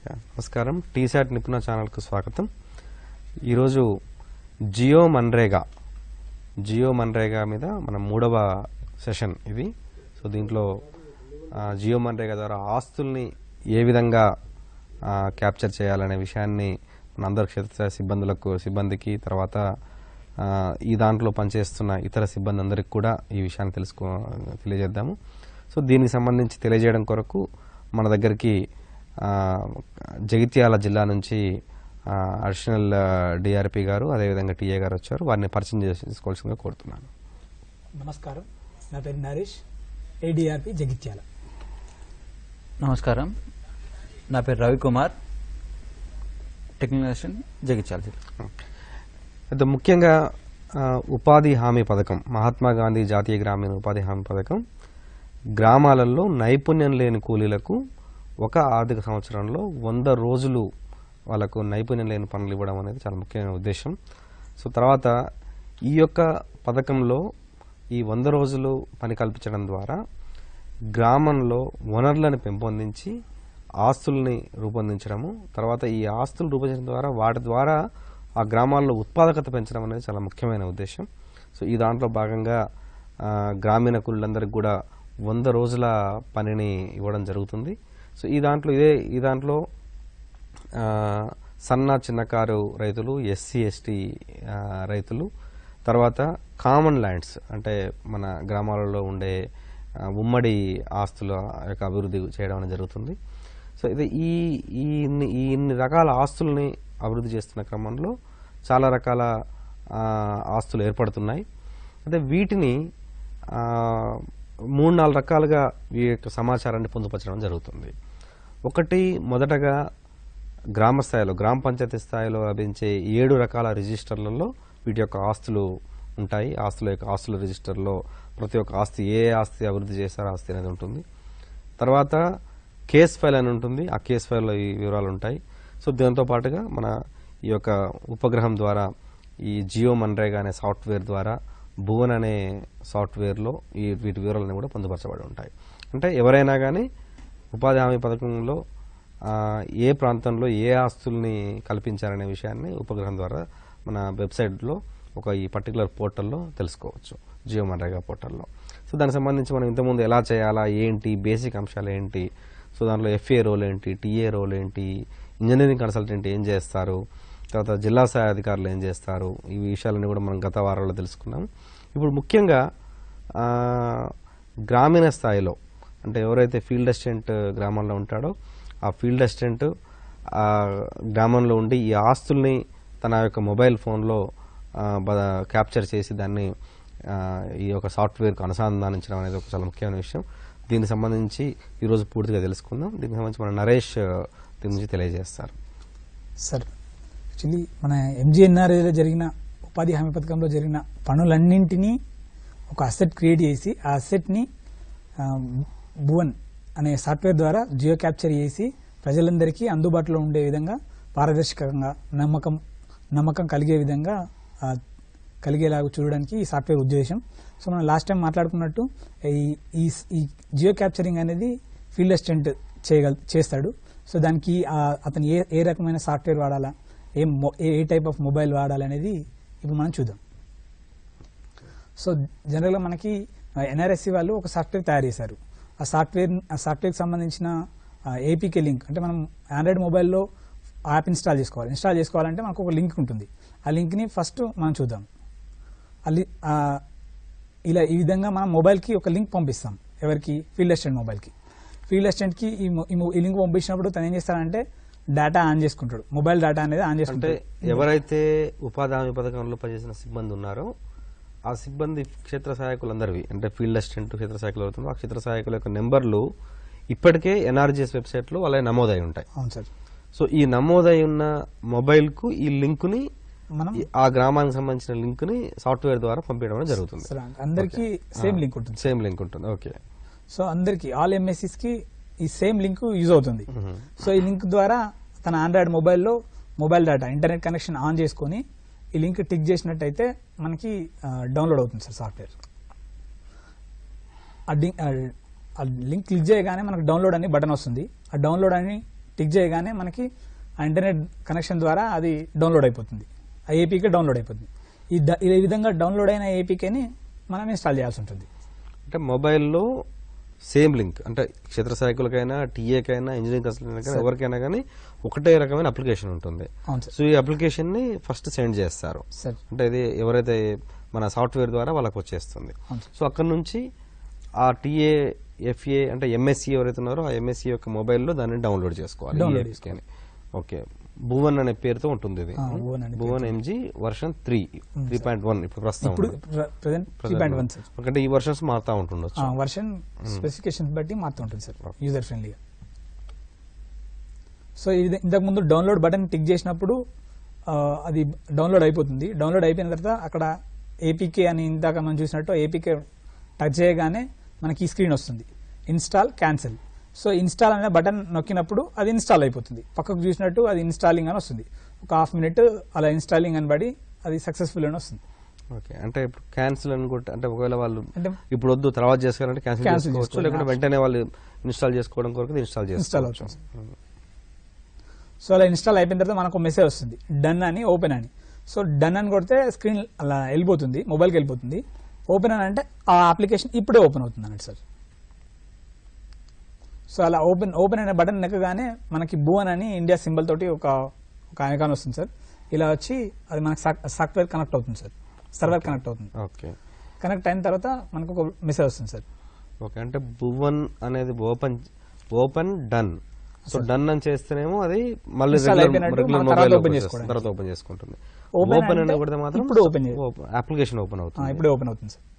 Yeah, నమస్కారం టీశాట్ నిపుణ ఛానల్కు స్వాగతం ఈరోజు జియో మన్రేగా జియో మన్రేగా మీద మన మూడవ సెషన్ ఇది సో దీంట్లో ఆ, జియో మన్రేగా ద్వారా ఆస్తుల్ని ఏ విధంగా ఆ, క్యాప్చర్ చేయాలనే విషయాన్ని మన అందరు క్షేత్ర సిబ్బందులకు సిబ్బందికి తర్వాత ఆ, ఈ దాంట్లో పనిచేస్తున్న ఇతర సిబ్బంది అందరికి కూడా ఈ విషయాన్ని తెలుసుకో తెలియజేద్దాము సో దీనికి సంబంధించి తెలియజేయడం కొరకు మన దగ్గరికి ఆ, జగిత్యాల జిల్లా నుంచి ఆ, అడిషనల్ డిఆర్పి గారు అదేవిధంగా టీఏ గారు వచ్చారు వారిని పరిచయం చేసుకోవాల్సిందిగా కోరుతున్నాను నమస్కారం నా పేరు నరేష్ ఏడిఆర్పి జగిత్యాల నమస్కారం నా పేరు రవికుమార్ టెక్నికల్ జగిత్యాల జిల్లా అయితే ముఖ్యంగా ఆ, ఉపాధి హామీ పథకం మహాత్మా గాంధీ జాతీయ గ్రామీణ ఉపాధి హామీ పథకం గ్రామాలలో నైపుణ్యం లేని కూలీలకు ఒక ఆర్థిక సంవత్సరంలో వంద రోజులు వాళ్ళకు నైపుణ్యం లేని పనులు ఇవ్వడం అనేది చాలా ముఖ్యమైన ఉద్దేశం సో తర్వాత ఈ యొక్క పథకంలో ఈ వంద రోజులు పని కల్పించడం ద్వారా గ్రామంలో వనరులను పెంపొందించి ఆస్తుల్ని రూపొందించడము తర్వాత ఈ ఆస్తులు రూపొందించడం ద్వారా వాటి ద్వారా ఆ గ్రామాల్లో ఉత్పాదకత పెంచడం అనేది చాలా ముఖ్యమైన ఉద్దేశం సో ఈ దాంట్లో భాగంగా ఆ, గ్రామీణ కూలీలందరికీ కూడా వంద రోజుల పనిని ఇవ్వడం జరుగుతుంది సో ఈ దాంట్లో ఇదే ఈ దాంట్లో ఆ, సన్న చిన్నకారు రైతులు ఎస్సీ ఎస్టీ రైతులు తర్వాత కామన్ ల్యాండ్స్ అంటే మన గ్రామాలలో ఉండే ఆ, ఉమ్మడి ఆస్తుల యొక్క అభివృద్ధి చేయడం అనేది జరుగుతుంది సో ఇది ఈ ఈ ఇన్ని ఈ ఇన్ని రకాల ఆస్తుల్ని అభివృద్ధి చేస్తున్న క్రమంలో చాలా రకాల ఆ, ఆస్తులు ఏర్పడుతున్నాయి అయితే వీటిని ఆ, మూడు నాలుగు రకాలుగా ఈ యొక్క సమాచారాన్ని పొందుపరచడం జరుగుతుంది ఒకటి మొదటగా గ్రామ స్థాయిలో గ్రామ పంచాయతీ స్థాయిలో లభించే ఏడు రకాల రిజిస్టర్లలో వీటి యొక్క ఆస్తులు ఉంటాయి ఆస్తుల యొక్క ఆస్తుల రిజిస్టర్లో ప్రతి ఒక్క ఆస్తి ఏ ఆస్తి అభివృద్ధి చేశారో ఆస్తి అనేది ఉంటుంది తర్వాత కేస్ ఫైల్ అని ఉంటుంది ఆ కేస్ ఫైల్లో ఈ వివరాలు ఉంటాయి సో దీంతో పాటుగా మన ఈ యొక్క ఉపగ్రహం ద్వారా ఈ జియో మన్రేగా అనే సాఫ్ట్వేర్ ద్వారా భువన్ అనే సాఫ్ట్వేర్లో ఈ వీటి వివరాలన్నీ కూడా పొందుపరచబడి ఉంటాయి అంటే ఎవరైనా కానీ ఉపాధి హామీ పథకంలో ఆ, ఏ ప్రాంతంలో ఏ ఆస్తుల్ని కల్పించారనే విషయాన్ని ఉపగ్రహం ద్వారా మన వెబ్సైట్లో ఒక ఈ పర్టికులర్ పోర్టల్లో తెలుసుకోవచ్చు జియో మన్రేగా పోర్టల్లో సో దానికి సంబంధించి మనం ఇంతకుముందు ఎలా చేయాలా ఏంటి బేసిక్ అంశాలు ఏంటి సో దాంట్లో ఎఫ్ఏ రోల్ ఏంటి టీఏ రోల్ ఏంటి ఇంజనీరింగ్ కన్సల్టెంట్ ఏం చేస్తారు తర్వాత జిల్లా స్థాయి అధికారులు ఏం చేస్తారు ఈ విషయాలన్నీ కూడా మనం గత వారాల్లో తెలుసుకున్నాం ఇప్పుడు ముఖ్యంగా ఆ, గ్రామీణ స్థాయిలో అంటే ఎవరైతే ఫీల్డ్ అసిస్టెంట్ గ్రామంలో ఉంటాడో ఆ ఫీల్డ్ అసిస్టెంట్ ఆ గ్రామంలో ఉండి ఈ ఆస్తుల్ని తన యొక్క మొబైల్ ఫోన్లో ఆ, బ- క్యాప్చర్ చేసి దాన్ని ఆ, ఈ యొక్క సాఫ్ట్వేర్కు అనుసంధానించడం అనేది ఒక చాలా ముఖ్యమైన విషయం దీనికి సంబంధించి ఈరోజు పూర్తిగా తెలుసుకుందాం దీనికి సంబంధించి మన నరేష్ ఆ, దీని నుంచి తెలియజేస్తారు సార్ యాక్చువల్లీ మన ఎంజీఎన్ఆర్ఏలో జరిగిన ఉపాధి హామీ పథకంలో జరిగిన పనులన్నింటినీ ఒక అసెట్ క్రియేట్ చేసి ఆ అసెట్ని భువన్ అనే సాఫ్ట్వేర్ ద్వారా జియో క్యాప్చర్ చేసి ప్రజలందరికీ అందుబాటులో ఉండే విధంగా పారదర్శకంగా నమ్మకం నమ్మకం కలిగే విధంగా ఆ, కలిగేలాగా చూడడానికి ఈ సాఫ్ట్వేర్ ఉద్దేశం సో మనం లాస్ట్ టైం మాట్లాడుకున్నట్టు ఈ ఈ ఈ జియో క్యాప్చరింగ్ అనేది ఫీల్డ్ అసిస్టెంట్ చేయగల చేస్తాడు సో దానికి ఆ అతను ఏ ఏ రకమైన సాఫ్ట్వేర్ వాడాలా ఏ మొ- ఏ టైప్ ఆఫ్ మొబైల్ వాడాలి అనేది ఇప్పుడు మనం చూద్దాం సో జనరల్గా మనకి ఎన్ఆర్ఎస్సి వాళ్ళు ఒక సాఫ్ట్వేర్ తయారు చేశారు ఆ సాఫ్ట్వేర్ ఆ సాఫ్ట్వేర్కి సంబంధించిన ఏపీకే లింక్ అంటే మనం ఆండ్రాయిడ్ మొబైల్లో యాప్ ఇన్స్టాల్ చేసుకోవాలి ఇన్స్టాల్ చేసుకోవాలంటే మనకు ఒక లింక్ ఉంటుంది ఆ లింక్ని ఫస్ట్ మనం చూద్దాం ఆ లి- ఆ ఇలా ఈ విధంగా మనం మొబైల్కి ఒక లింక్ పంపిస్తాం ఎవరికి ఫీల్డ్ అసిస్టెంట్ మొబైల్కి ఫీల్డ్ అసిస్టెంట్కి ఈ మొ- ఈ మొ- ఈ లింక్ పంపించినప్పుడు తను ఏం చేస్తాడంటే డేటా ఆన్ చేసుకుంటాడు మొబైల్ డేటా అనేది ఆన్ అంటే చేసుకుంటాడు ఎవరైతే ఉపాధి హామీ పథకంలో పనిచేసిన సిబ్బంది ఉన్నారో ఆ సిబ్బంది క్షేత్ర సహాయకులందరివి అంటే ఫీల్డ్ అసిస్టెంట్ క్షేత్ర సహాయకులు అవుతుందో ఆ క్షేత్ర సహాయకుల యొక్క నెంబర్లు ఇప్పటికే ఎన్ఆర్జీఎస్ వెబ్సైట్లో వాళ్ళ నమోదై ఉంటాయి అవును సార్ సో ఈ నమోదై ఉన్న మొబైల్ కు ఈ లింక్ ని మనం ఈ- ఆ గ్రామానికి సంబంధించిన లింక్ ని సాఫ్ట్వేర్ ద్వారా పంపించడం అనేది జరుగుతుంది సార్ అందరికీ సేమ్ లింక్ ఉంటుంది సేమ్ లింక్ ఉంటుంది ఓకే సో అందరికి ఆల్ ఎంఎస్సిస్ కి ఈ సేమ్ లింక్ యూజ్ అవుతుంది సో ఈ లింక్ ద్వారా తన ఆండ్రాయిడ్ మొబైల్లో mobile data internet connection on చేసుకొని ఈ లింక్ టిక్ చేసినట్టయితే మనకి డౌన్లోడ్ అవుతుంది సార్ సాఫ్ట్వేర్ ఆ డి- ఆ- ఆ లింక్ క్లిక్ చేయగానే మనకు డౌన్లోడ్ అని బటన్ వస్తుంది ఆ డౌన్లోడ్ అని టిక్ చేయగానే మనకి ఆ ఇంటర్నెట్ కనెక్షన్ ద్వారా అది డౌన్లోడ్ అయిపోతుంది ఆ ఏపీకే డౌన్లోడ్ అయిపోతుంది ఈ ద- ఈ విధంగా డౌన్లోడ్ అయిన ఏపీకేని మనం ఇన్స్టాల్ చేయాల్సి ఉంటుంది అంటే మొబైల్లో సేమ్ లింక్ అంటే క్షేత్ర సైకిల్కైనా టీఏకైనా ఇంజనీరింగ్ కన్సల్టెంట్ ఎవరికైనా కానీ ఒకటే రకమైన అప్లికేషన్ ఉంటుంది అవును సార్ సో ఈ అప్లికేషన్ ని ఫస్ట్ సెండ్ చేస్తారు సార్ అంటే ఇది ఎవరైతే మన సాఫ్ట్వేర్ ద్వారా వాళ్ళకి వచ్చేస్తుంది అవును సార్ సో అక్కడ నుంచి ఆ టీఏ ఎఫ్ఏ అంటే ఎంఎస్సి ఎవరైతే ఉన్నారో ఆ ఎంఎస్సి యొక్క మొబైల్లో దాన్ని డౌన్లోడ్ చేసుకోవాలి Download ఈ APK ని. ఓకే భువన్ అనే పేరుతో ఉంటుంది ఇది ఆ, భువన్ అనే Bhuvan MG version three three point one ఇప్పుడు ప్రస్తుతం ఇప్పుడు ఉంది. Present three point one sir ఎందుకంటే ఈ వర్షన్స్ మారుతా ఉంటుండొచ్చు వర్షన్ స్పెసిఫికేషన్స్ బట్టి మారుతూ ఉంటుంది సార్ యూజర్ ఫ్రెండ్లీగా సో ఇది ఇంతకు ముందు డౌన్లోడ్ బటన్ టిక్ చేసినప్పుడు ఆ, అది డౌన్లోడ్ అయిపోతుంది డౌన్లోడ్ అయిపోయిన తర్వాత అక్కడ ఏపీకే అని ఇందాక మనం చూసినట్టు ఏపీకే టచ్ చేయగానే మనకి ఈ స్క్రీన్ వస్తుంది ఇన్స్టాల్ క్యాన్సిల్ సో ఇన్స్టాల్ అనే బటన్ నొక్కినప్పుడు అది ఇన్స్టాల్ అయిపోతుంది పక్కకు చూసినట్టు అది ఇన్స్టాలింగ్ అని వస్తుంది ఒక హాఫ్ మినిట్ అలా ఇన్స్టాలింగ్ అని పడి అది సక్సెస్ఫుల్ అని వస్తుంది ఓకే అంటే ఇప్పుడు క్యాన్సిల్ అని కొట్టి అంటే ఒకవేళ వాళ్ళు అంటే ఇప్పుడు వద్దు తర్వాత చేసుకోవాలంటే క్యాన్సిల్ Cancel చేసుకోవచ్చు చేసుకోవాలి. లేకుంటే వెంటనే వాళ్ళు ఇన్స్టాల్ చేసుకోవడం కొరకు ఇన్స్టాల్ ఇన్స్టాల్ చేసుకోవచ్చు అవుతుంది సో అలా ఇన్స్టాల్ అయిపోయిన తర్వాత మనకు మెసేజ్ వస్తుంది డన్ అని ఓపెన్ అని సో డన్ అని కొడితే స్క్రీన్ అలా వెళ్ళిపోతుంది మొబైల్కి వెళ్ళిపోతుంది ఓపెన్ అని అంటే ఆ అప్లికేషన్ ఇప్పుడే ఓపెన్ అవుతుంది అన్నట్టు సార్ సో అలా ఓపెన్ ఓపెన్ అనే బటన్ నెక్కగానే మనకి భువన్ అని ఇండియా సింబల్ తోటి ఒక ఒక ఐకాన్ వస్తుంది సార్ ఇలా వచ్చి అది మనకి సాఫ్ట్వేర్ కనెక్ట్ అవుతుంది సార్ సర్వర్ కనెక్ట్ అవుతుంది ఓకే కనెక్ట్ అయిన తర్వాత మనకు ఒక మెసేజ్ వస్తుంది సార్ ఓకే అంటే భువన్ అనేది open open done so done అని చేస్తేనేమో అది మళ్ళీ Install అయిపోయినట్టు రెగ్యులర్ మనం తర్వాత మొబైల్ open చేసుకోవడానికి. తర్వాత ఓపెన్ చేసుకుంటుంది Open ఓపెన్ అంటే అని కొడితే మాత్రం ఇప్పుడు open చేయాలి. అప్లికేషన్ ఓపెన్ ఆ, అవుతుంది ఇప్పుడే ఓపెన్ అవుతుంది సార్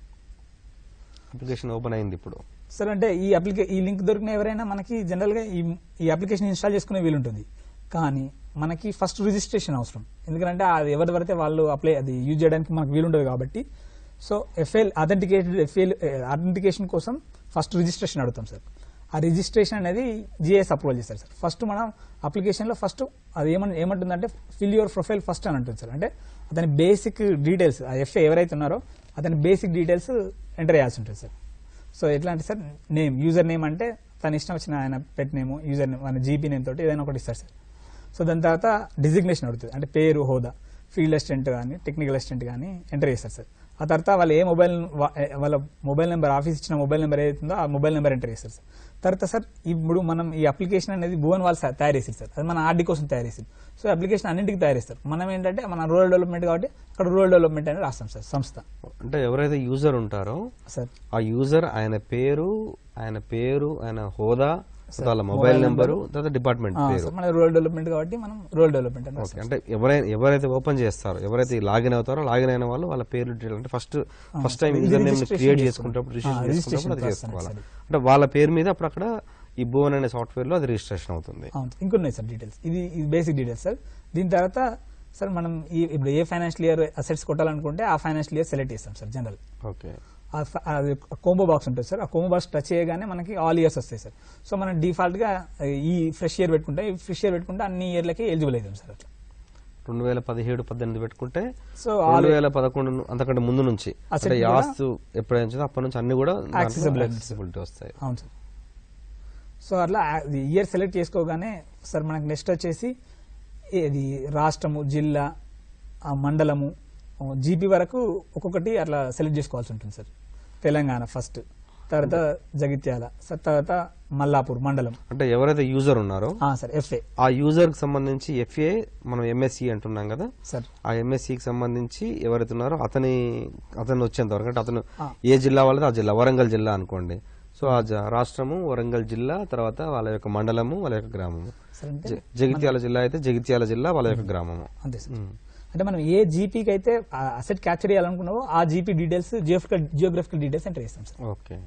అప్లికేషన్ ఓపెన్ అయింది ఇప్పుడు సార్ అంటే ఈ అప్లికే ఈ లింక్ దొరికిన ఎవరైనా మనకి జనరల్ గా ఈ ఈ అప్లికేషన్ ఇన్స్టాల్ చేసుకునే వీలుంటుంది కానీ మనకి ఫస్ట్ రిజిస్ట్రేషన్ అవసరం ఎందుకంటే అది ఎవరి పడితే వాళ్ళు అప్లై అది యూజ్ చేయడానికి మనకు వీలుండదు కాబట్టి so FL authenticated FL authentication కోసం ఫస్ట్ రిజిస్ట్రేషన్ అడుగుతాం సార్ ఆ రిజిస్ట్రేషన్ అనేది జిఎస్ అప్రూవల్ చేస్తారు సార్ ఫస్ట్ మనం అప్లికేషన్లో ఫస్ట్ అది ఏమన్ ఏమంటుందంటే ఫిల్ యువర్ ప్రొఫైల్ ఫస్ట్ అని అంటుంది సార్ అంటే అతని బేసిక్ డీటెయిల్స్ ఆ ఎఫ్ఏ ఎవరైతే ఉన్నారో అతని బేసిక్ డీటెయిల్స్ ఎంటర్ చేయాల్సి ఉంటుంది సార్ సో ఎట్లా అంటే సార్ నేమ్ యూజర్ నేమ్ అంటే తన ఇష్టం వచ్చిన ఆయన పెట్ నేమ్ యూజర్ నేమ్ మన జీపీ నేమ్ తోటి ఏదైనా ఒకటి ఇస్తారు సార్ సో దాని తర్వాత డిజిగ్నేషన్ అడుగుతుంది అంటే పేరు హోదా ఫీల్డ్ అసిస్టెంట్ కానీ టెక్నికల్ అసిస్టెంట్ కానీ ఎంటర్ చేస్తారు సార్ ఆ తర్వాత వాళ్ళు ఏ మొబైల్ వా- ఏ- వాళ్ళ మొబైల్ నెంబర్ ఆఫీస్ ఇచ్చిన మొబైల్ నెంబర్ ఏదైతుందో ఆ మొబైల్ నెంబర్ ఎంటర్ చేస్తారు సార్ తర్వాత సార్ ఇప్పుడు మనం ఈ అప్లికేషన్ అనేది భువన్ వాళ్ళు సా- తయారు చేసారు సార్ అది మన ఆర్డీ కోసం తయారు చేసింది సో అప్లికేషన్ అన్నింటికి తయారు చేస్తారు మనం ఏంటంటే మన రూరల్ డెవలప్మెంట్ కాబట్టి అక్కడ రూరల్ డెవలప్మెంట్ అని రాస్తాం సార్ సంస్థ అంటే ఎవరైతే యూజర్ ఉంటారో సార్ ఆ యూజర్ ఆయన పేరు ఆయన పేరు ఆయన హోదా సార్, వాళ్ళ మొబైల్ మొబైల్ నెంబరు తర్వాత డిపార్ట్మెంట్ ఆ, పేరు సార్ మన రూరల్ డెవలప్మెంట్ కాబట్టి మనం రూరల్ డెవలప్మెంట్ అని ఓకే రాస్తాం అంటే ఎవరైనా ఎవరైతే ఓపెన్ చేస్తారో ఎవరైతే లాగిన్ అవుతారో లాగిన్ అయిన వాళ్ళు వాళ్ళ పేర్లు డీటెయిల్ అంటే ఫస్ట్ ఫస్ట్ టైం ఇది యూజర్ నేమ్ registration క్రియేట్ చేసుకుంటాం. చేసుకునేటప్పుడు ఆ, రిజిస్ట్రేషన్ registration చేసుకున్నప్పుడు అది process చేసుకోవాలి అనేది. అంటే వాళ్ళ పేరు మీద అప్పుడు అక్కడ ఈ భువన్ అనే సాఫ్ట్వేర్ లో అది రిజిస్ట్రేషన్ అవుతుంది అవును ఇంకొన్నాయి సార్ డీటెయిల్స్ ఇది ఇది బేసిక్ డీటెయిల్స్ సార్ దీని తర్వాత సార్ మనం ఈ ఇప్పుడు ఏ ఫైనాన్షియల్ ఇయర్ అసెట్స్ కొట్టాలనుకుంటే ఆ ఫైనాన్షియల్ ఇయర్ సెలెక్ట్ చేస్తాం సార్ జనరల్ ఓకే ఆ ఫ- అది కోంబో బాక్స్ ఉంటుంది సార్ ఆ కోంబో బాక్స్ టచ్ చేయగానే మనకి ఆల్ ఇయర్స్ వస్తాయి సార్ సో మనం డిఫాల్ట్ గా ఈ ఫ్రెష్ ఇయర్ పెట్టుకుంటే ఈ ఫ్రెష్ ఇయర్ పెట్టుకుంటే అన్ని ఇయర్లకి ఎలిజిబుల్ అవుతాం సార్ అట్లా రెండు వేల పదిహేడు పద్దెనిమిది పెట్టుకుంటే సో రెండు వేల పదకొండు ను- అంతకంటే ముందు నుంచి Asset అంటే ఈ కూడా- ఆస్తు ఎప్పుడైనా ఉంటుందో అప్పటి నుంచి అన్ని కూడా Accessible. యాక్సెసిబిలిటీ వస్తాయి అవును సార్ సో అట్లా ఇయర్ సెలెక్ట్ చేసుకోగానే సార్ మనకి నెక్స్ట్ వచ్చేసి ఇది రాష్ట్రము జిల్లా ఆ మండలము జీపీ వరకు ఒక్కొక్కటి అట్లా సెలెక్ట్ చేసుకోవాల్సి ఉంటుంది సార్ తెలంగాణ ఫస్ట్ తర్వాత జగిత్యాల సార్ తర్వాత మల్లాపూర్ మండలం అంటే ఎవరైతే యూజర్ ఉన్నారో ఆ, సార్ ఎఫ్ఏ ఆ యూజర్ కి సంబంధించి ఎఫ్ఏ మనం ఎంఎస్సి అంటున్నాం కదా సార్ ఆ ఎంఎస్సికి సంబంధించి ఎవరైతే ఉన్నారో అతని అతను వచ్చేంత వరకు అంటే అతను ఆ. ఏ జిల్లా వాళ్ళది ఆ జిల్లా వరంగల్ జిల్లా అనుకోండి సో ఆ జ- రాష్ట్రము వరంగల్ జిల్లా తర్వాత వాళ్ళ యొక్క మండలము వాళ్ళ యొక్క గ్రామము సార్ అంటే జ- జగిత్యాల జిల్లా అయితే జగిత్యాల జిల్లా వాళ్ళ యొక్క గ్రామము అంతే సార్ ఉమ్. అంటే మనం ఏ జీపీకి అయితే అసెట్ క్యాప్చర్ చేయాలనుకున్నావో ఆ GP details geographical geographical details enter చేస్తాం సార్ ఓకే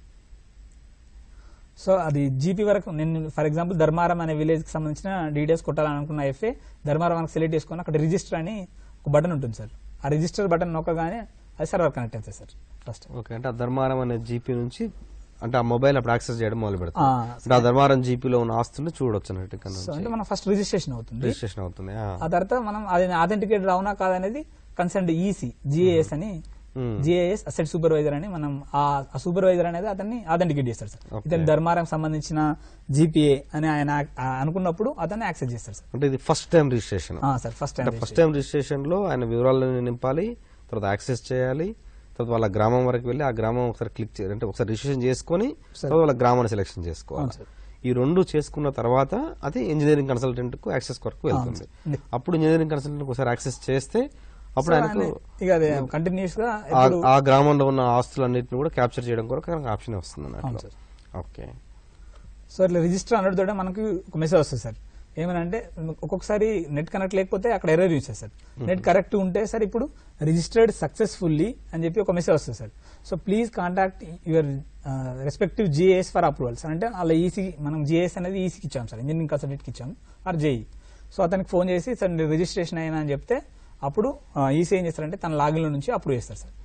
సో అది జీపీ వరకు నేను ఫర్ ఎగ్జాంపుల్ ధర్మారం అనే విలేజ్ కి సంబంధించిన డీటెయిల్స్ కొట్టాలనుకున్న ఎఫ్ఏ ధర్మారం మనకు సెలెక్ట్ చేసుకుని అక్కడ రిజిస్టర్ అని ఒక బటన్ ఉంటుంది సార్ ఆ రిజిస్టర్ బటన్ నొక్కగానే అది సర్వర్ కనెక్ట్ అవుతుంది సార్ ఫస్ట్ ఓకే అంటే ఆ ధర్మారం అనే జీపీ నుంచి అంటే ఆ మొబైల్ అప్పుడు యాక్సెస్ చేయడం మొదలు పెడతాం ఆ, అంటే ఆ ధర్మారం జీపీలో ఉన్న ఆస్తులు చూడొచ్చు అన్నట్టు ఇక్కడ సో అంటే నుంచి మనం ఫస్ట్ రిజిస్ట్రేషన్ అవుతుంది రిజిస్ట్రేషన్ అవుతుంది ఆ. ఆ తర్వాత మనం అది అథెంటికేటెడ్ అవునా కాదనేది కన్సర్న్ ఈసీ జిఏఎస్ అని Hmm. జిఐఎస్ అసెట్ సూపర్వైజర్ అని మనం ఆ సూపర్వైజర్ అనేది అతన్ని అథెంటికేట్ చేస్తారు సార్ Okay. ఇతను ధర్మారం సంబంధించిన జీపీఏ అని ఆయన ఆ, అనుకున్నప్పుడు అతన్ని యాక్సెస్ చేస్తారు సార్ అంటే ఇది ఫస్ట్ టైం రిజిస్ట్రేషన్ ఆ, సార్ ఫస్ట్ అంటే టైం ఫస్ట్ టైం రిజిస్ట్రేషన్ లో ఆయన వివరాలను నింపాలి తర్వాత యాక్సెస్ చేయాలి తర్వాత వాళ్ళ గ్రామం వరకు వెళ్ళి ఆ గ్రామం ఒకసారి క్లిక్ చేయాలి అంటే ఒకసారి రిజిస్ట్రేషన్ చేసుకొని తర్వాత వాళ్ళ గ్రామాన్ని సెలెక్షన్ అవును చేసుకోవాలి సార్. ఈ రెండు చేసుకున్న తర్వాత అది ఇంజనీరింగ్ కన్సల్టెంట్ కు యాక్సెస్ కొరకు వెళ్తుంది అప్పుడు ఇంజనీరింగ్ కన్సల్టెంట్ ఒకసారి యాక్సెస్ చేస్తే అప్పుడు ఆయనకు ఇక అదే కంటిన్యూస్ గా ఆ- ఎప్పుడు ఆ గ్రామంలో ఉన్న ఆస్తులన్నింటిని కూడా క్యాప్చర్ చేయడం కొరకు ఆయనకు ఆప్షన్ వస్తుంది అవును అన్నట్లు సార్. ఓకే సో ఇట్లా రిజిస్టర్ అన్నట్టు తోటే మనకి ఒక మెసేజ్ వస్తుంది సార్ ఏమనంటే ఒక్కొక్కసారి నెట్ కనెక్ట్ లేకపోతే అక్కడ ఎర్రర్ చూసేది సార్ నెట్ కరెక్ట్ ఉంటే సార్ ఇప్పుడు రిజిస్టర్డ్ సక్సెస్ఫుల్లీ అని చెప్పి ఒక మెసేజ్ వస్తుంది sir so please contact your respective GIS for approval sir అంటే అలా ఈసీ మనం జిఏఎస్ అనేది ఈసీకి ఇచ్చాం సార్ ఇంజనీరింగ్ కన్సల్టెంట్కి ఇచ్చాం ఆర్ జేఈ సో అతనికి ఫోన్ చేసి సార్ నేను రిజిస్ట్రేషన్ అయినా అని చెప్తే అప్పుడు ఈసీ ఏం చేస్తారంటే తన లాగిన్లో నుంచి అప్రూవ్ చేస్తారు సార్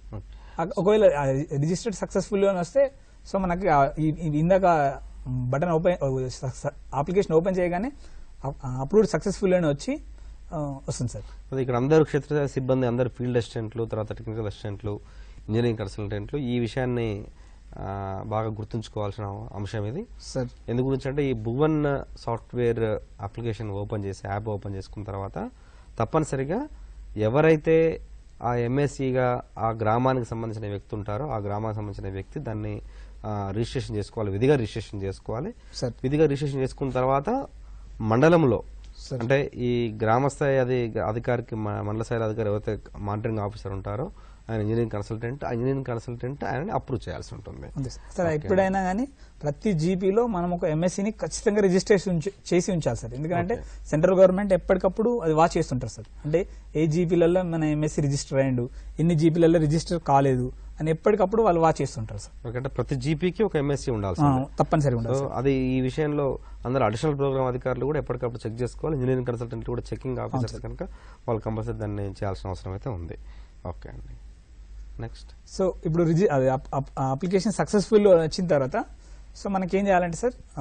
ఆ- ఒకవేళ రిజిస్టర్డ్ సక్సెస్ఫుల్ అని వస్తే సో మనకి ఆ ఈ- ఈ ఇందాక బటన్ ఓపెన్ అప్లికేషన్ ఓపెన్ చేయగానే అప్రూవ్డ్ సక్సెస్ఫుల్ అని వచ్చి ఆ, వస్తుంది సార్ అది ఇక్కడ అందరు క్షేత్ర సిబ్బంది అందరు ఫీల్డ్ అసిస్టెంట్లు తర్వాత టెక్నికల్ అసిస్టెంట్లు ఇంజనీరింగ్ కన్సల్టెంట్లు ఈ విషయాన్ని ఆ, బాగా గుర్తుంచుకోవాల్సిన అంశం ఇది సార్ ఎందు గురించి అంటే ఈ భువన్ సాఫ్ట్వేర్ అప్లికేషన్ ఓపెన్ చేసి యాప్ ఓపెన్ చేసుకున్న తర్వాత తప్పనిసరిగా ఎవరైతే ఆ ఎంఎస్సిగా ఆ గ్రామానికి సంబంధించిన వ్యక్తి ఉంటారో ఆ గ్రామానికి సంబంధించిన వ్యక్తి దాన్ని ఆ, రిజిస్ట్రేషన్ చేసుకోవాలి విధిగా రిజిస్ట్రేషన్ చేసుకోవాలి సార్ విధిగా రిజిస్ట్రేషన్ చేసుకున్న తర్వాత మండలంలో సార్. అంటే ఈ గ్రామస్థాయి అది అధికారికి మ- మండల స్థాయి అధికారి ఎవరైతే మానిటరింగ్ ఆఫీసర్ ఉంటారో ఆయన ఇంజనీరింగ్ కన్సల్టెంట్ ఆ ఇంజనీరింగ్ కన్సల్టెంట్ ఆయన అప్రూవ్ చేయాల్సి ఉంటుంది అంతే సార్ సార్ ఎప్పుడైనా కానీ ప్రతి జీపీలో మనం ఒక ఎంఎస్సీని ఖచ్చితంగా రిజిస్ట్రేషన్ ఉంచి- చేసి ఉంచాలి సార్ ఎందుకంటే సెంట్రల్ గవర్నమెంట్ ఎప్పటికప్పుడు అది వాచ్ చేస్తుంటారు సార్ అంటే ఏ జీపీలలో మన ఎంఎస్సీ రిజిస్టర్ అయ్యిండు ఎన్ని జీపీలలో రిజిస్టర్ కాలేదు అని ఎప్పటికప్పుడు వాళ్ళు వాచ్ చేస్తుంటారు సార్ ఓకే, అంటే ప్రతి జీపీకి ఒక ఎంఎస్సీ ఉండాల్సి ఆ, ఉంటుంది. తప్పనిసరిగా సో ఉండాలి సార్ అది ఈ విషయంలో అందరు అడిషనల్ ప్రోగ్రామ్ అధికారులు కూడా ఎప్పటికప్పుడు చెక్ చేసుకోవాలి ఇంజనీరింగ్ కన్సల్టెంట్ కూడా చెకింగ్ ఆఫీసర్స్ కనుక వాళ్ళు కంపల్సరీ దాన్ని చేయాల్సిన అవసరం అయితే ఉంది ఓకే అండి నెక్స్ట్ సో ఇప్పుడు రిజి అది అప్- అప్- ఆ అప్లికేషన్ సక్సెస్ఫుల్ వచ్చిన తర్వాత సో మనకి ఏం చేయాలంటే సార్ ఆ,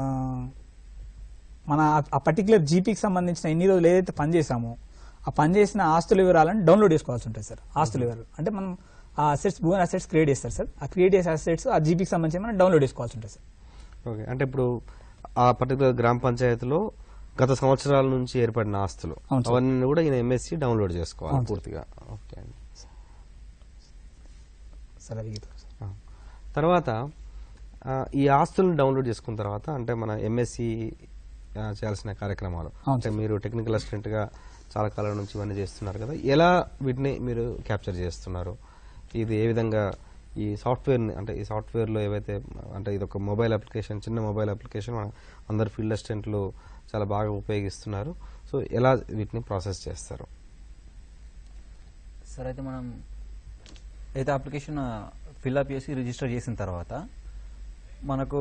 మన ఆ- ఆ పర్టికులర్ జీపీకి సంబంధించిన ఎన్ని రోజులు ఏదైతే పని చేసామో ఆ పని చేసిన ఆస్తుల వివరాలను డౌన్లోడ్ చేసుకోవాల్సి ఉంటుంది సార్ ఆస్తుల వివరాలు అంటే మనం ఆ అసెట్స్ భూమి అసెట్స్ క్రియేట్ చేస్తారు సార్ ఆ క్రియేట్ చేసే అసెట్స్ ఆ జీపీకి సంబంధించి మనం డౌన్లోడ్ చేసుకోవాల్సి ఉంటుంది సార్ ఓకే అంటే ఇప్పుడు ఆ పర్టికులర్ గ్రామ పంచాయతీలో గత సంవత్సరాల నుంచి ఏర్పడిన ఆస్తులు అవును సార్. అవన్నీ కూడా ఈయన ఎంఎస్సి డౌన్లోడ్ చేసుకోవాలి అవును సార్. పూర్తిగా ఓకే అండి సార్ అవి గీత సార్. ఆ. తర్వాత ఆ, ఈ ఆస్తులను డౌన్లోడ్ చేసుకున్న తర్వాత అంటే మన ఎంఎస్సి చేయాల్సిన కార్యక్రమాలు అవును అంటే మీరు టెక్నికల్ అసిస్టెంట్ గా చాలా కాలం నుంచి ఇవన్నీ చేస్తున్నారు కదా ఎలా వీటిని మీరు క్యాప్చర్ చేస్తున్నారు ఇది ఏ విధంగా ఈ సాఫ్ట్వేర్ అంటే ఈ సాఫ్ట్వేర్ లో ఏవైతే అంటే ఇది ఒక మొబైల్ అప్లికేషన్ చిన్న మొబైల్ అప్లికేషన్ మన అందరు ఫీల్డ్ అసిస్టెంట్లు చాలా బాగా ఉపయోగిస్తున్నారు సో ఎలా వీటిని ప్రాసెస్ చేస్తారు సార్ అయితే మనం అయితే అప్లికేషన్ ఫిల్అప్ చేసి రిజిస్టర్ చేసిన తర్వాత మనకు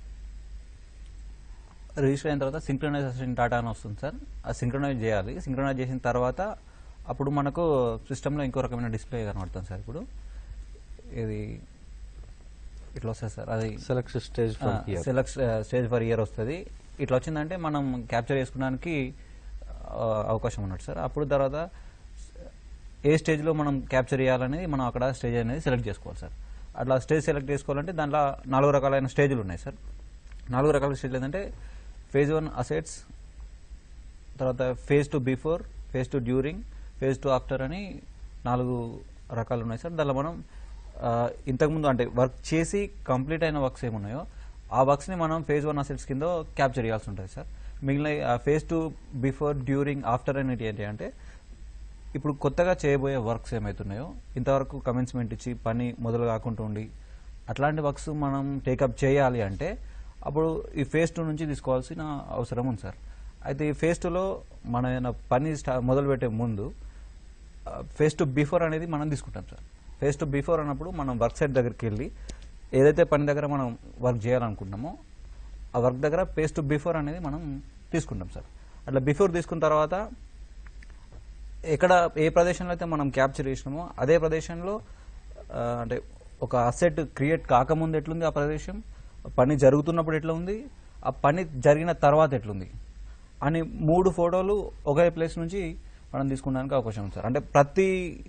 రిజిస్టర్ అయిన తర్వాత సింక్రనైజేషన్ డాటా అని వస్తుంది సార్ ఆ సింక్రనైజ్ చేయాలి సింక్రనైజ్ చేసిన తర్వాత అప్పుడు మనకు సిస్టంలో ఇంకో రకమైన డిస్ప్లే కనబడుతుంది సార్ ఇప్పుడు ఇది ఇట్లా వస్తుంది సార్ అది select stage from here select stage for year వస్తుంది ఇట్లా వచ్చిందంటే మనం క్యాప్చర్ చేసుకోవడానికి ఆ, అవకాశం ఉన్నట్టు సార్ అప్పుడు తర్వాత ఏ స్టేజ్లో మనం క్యాప్చర్ చేయాలనేది మనం అక్కడ స్టేజ్ అనేది సెలెక్ట్ చేసుకోవాలి సార్ అట్లా స్టేజ్ సెలెక్ట్ చేసుకోవాలంటే దాంట్లో నాలుగు రకాలైన స్టేజ్లు ఉన్నాయి సార్ నాలుగు రకాల స్టేజ్లు ఏంటంటే ఫేజ్ వన్ అసెట్స్ తర్వాత phase two before phase two during phase two after అని నాలుగు రకాలు ఉన్నాయి సార్ దానిలో మనం ఆ, ఇంతకుముందు అంటే వర్క్ చేసి కంప్లీట్ అయిన వర్క్స్ ఏమున్నాయో ఆ వర్క్స్ని మనం ఫేజ్ వన్ అసెట్స్ కింద క్యాప్చర్ చేయాల్సి ఉంటుంది సార్ మిగిలిన phase two before during after అనేది ఏంటి అంటే ఇప్పుడు కొత్తగా చేయబోయే వర్క్స్ ఏమవుతున్నాయో ఇంతవరకు కమెన్స్మెంట్ ఇచ్చి పని మొదలు కాకుండా ఉండి అట్లాంటి వర్క్స్ మనం టేకప్ చేయాలి అంటే అప్పుడు ఈ ఫేజ్ టూ నుంచి తీసుకోవాల్సిన అవసరం ఉంది సార్ అయితే ఈ ఫేజ్ టూలో మన ఏదైనా పని స్టా మొదలు పెట్టే ముందు ఫేజ్ టు బిఫోర్ అనేది మనం తీసుకుంటాం సార్ ఫేజ్ టు బిఫోర్ అన్నప్పుడు మనం వర్క్ సైట్ దగ్గరికి వెళ్ళి ఏదైతే పని దగ్గర మనం వర్క్ చేయాలనుకుంటున్నామో ఆ వర్క్ దగ్గర ఫేజ్ టు బిఫోర్ అనేది మనం తీసుకుంటాం సార్ అట్లా బిఫోర్ తీసుకున్న తర్వాత ఎక్కడ ఏ ప్రదేశంలో అయితే మనం క్యాప్చర్ చేసినామో అదే ప్రదేశంలో ఆ, అంటే ఒక అసెట్ క్రియేట్ కాకముందు ఎట్లుంది ఆ ప్రదేశం పని జరుగుతున్నప్పుడు ఎట్లా ఉంది ఆ పని జరిగిన తర్వాత ఎట్లుంది అని మూడు ఫోటోలు ఒకే ప్లేస్ నుంచి మనం తీసుకున్నానికి అవకాశం ఉంది సార్ అంటే ప్రతి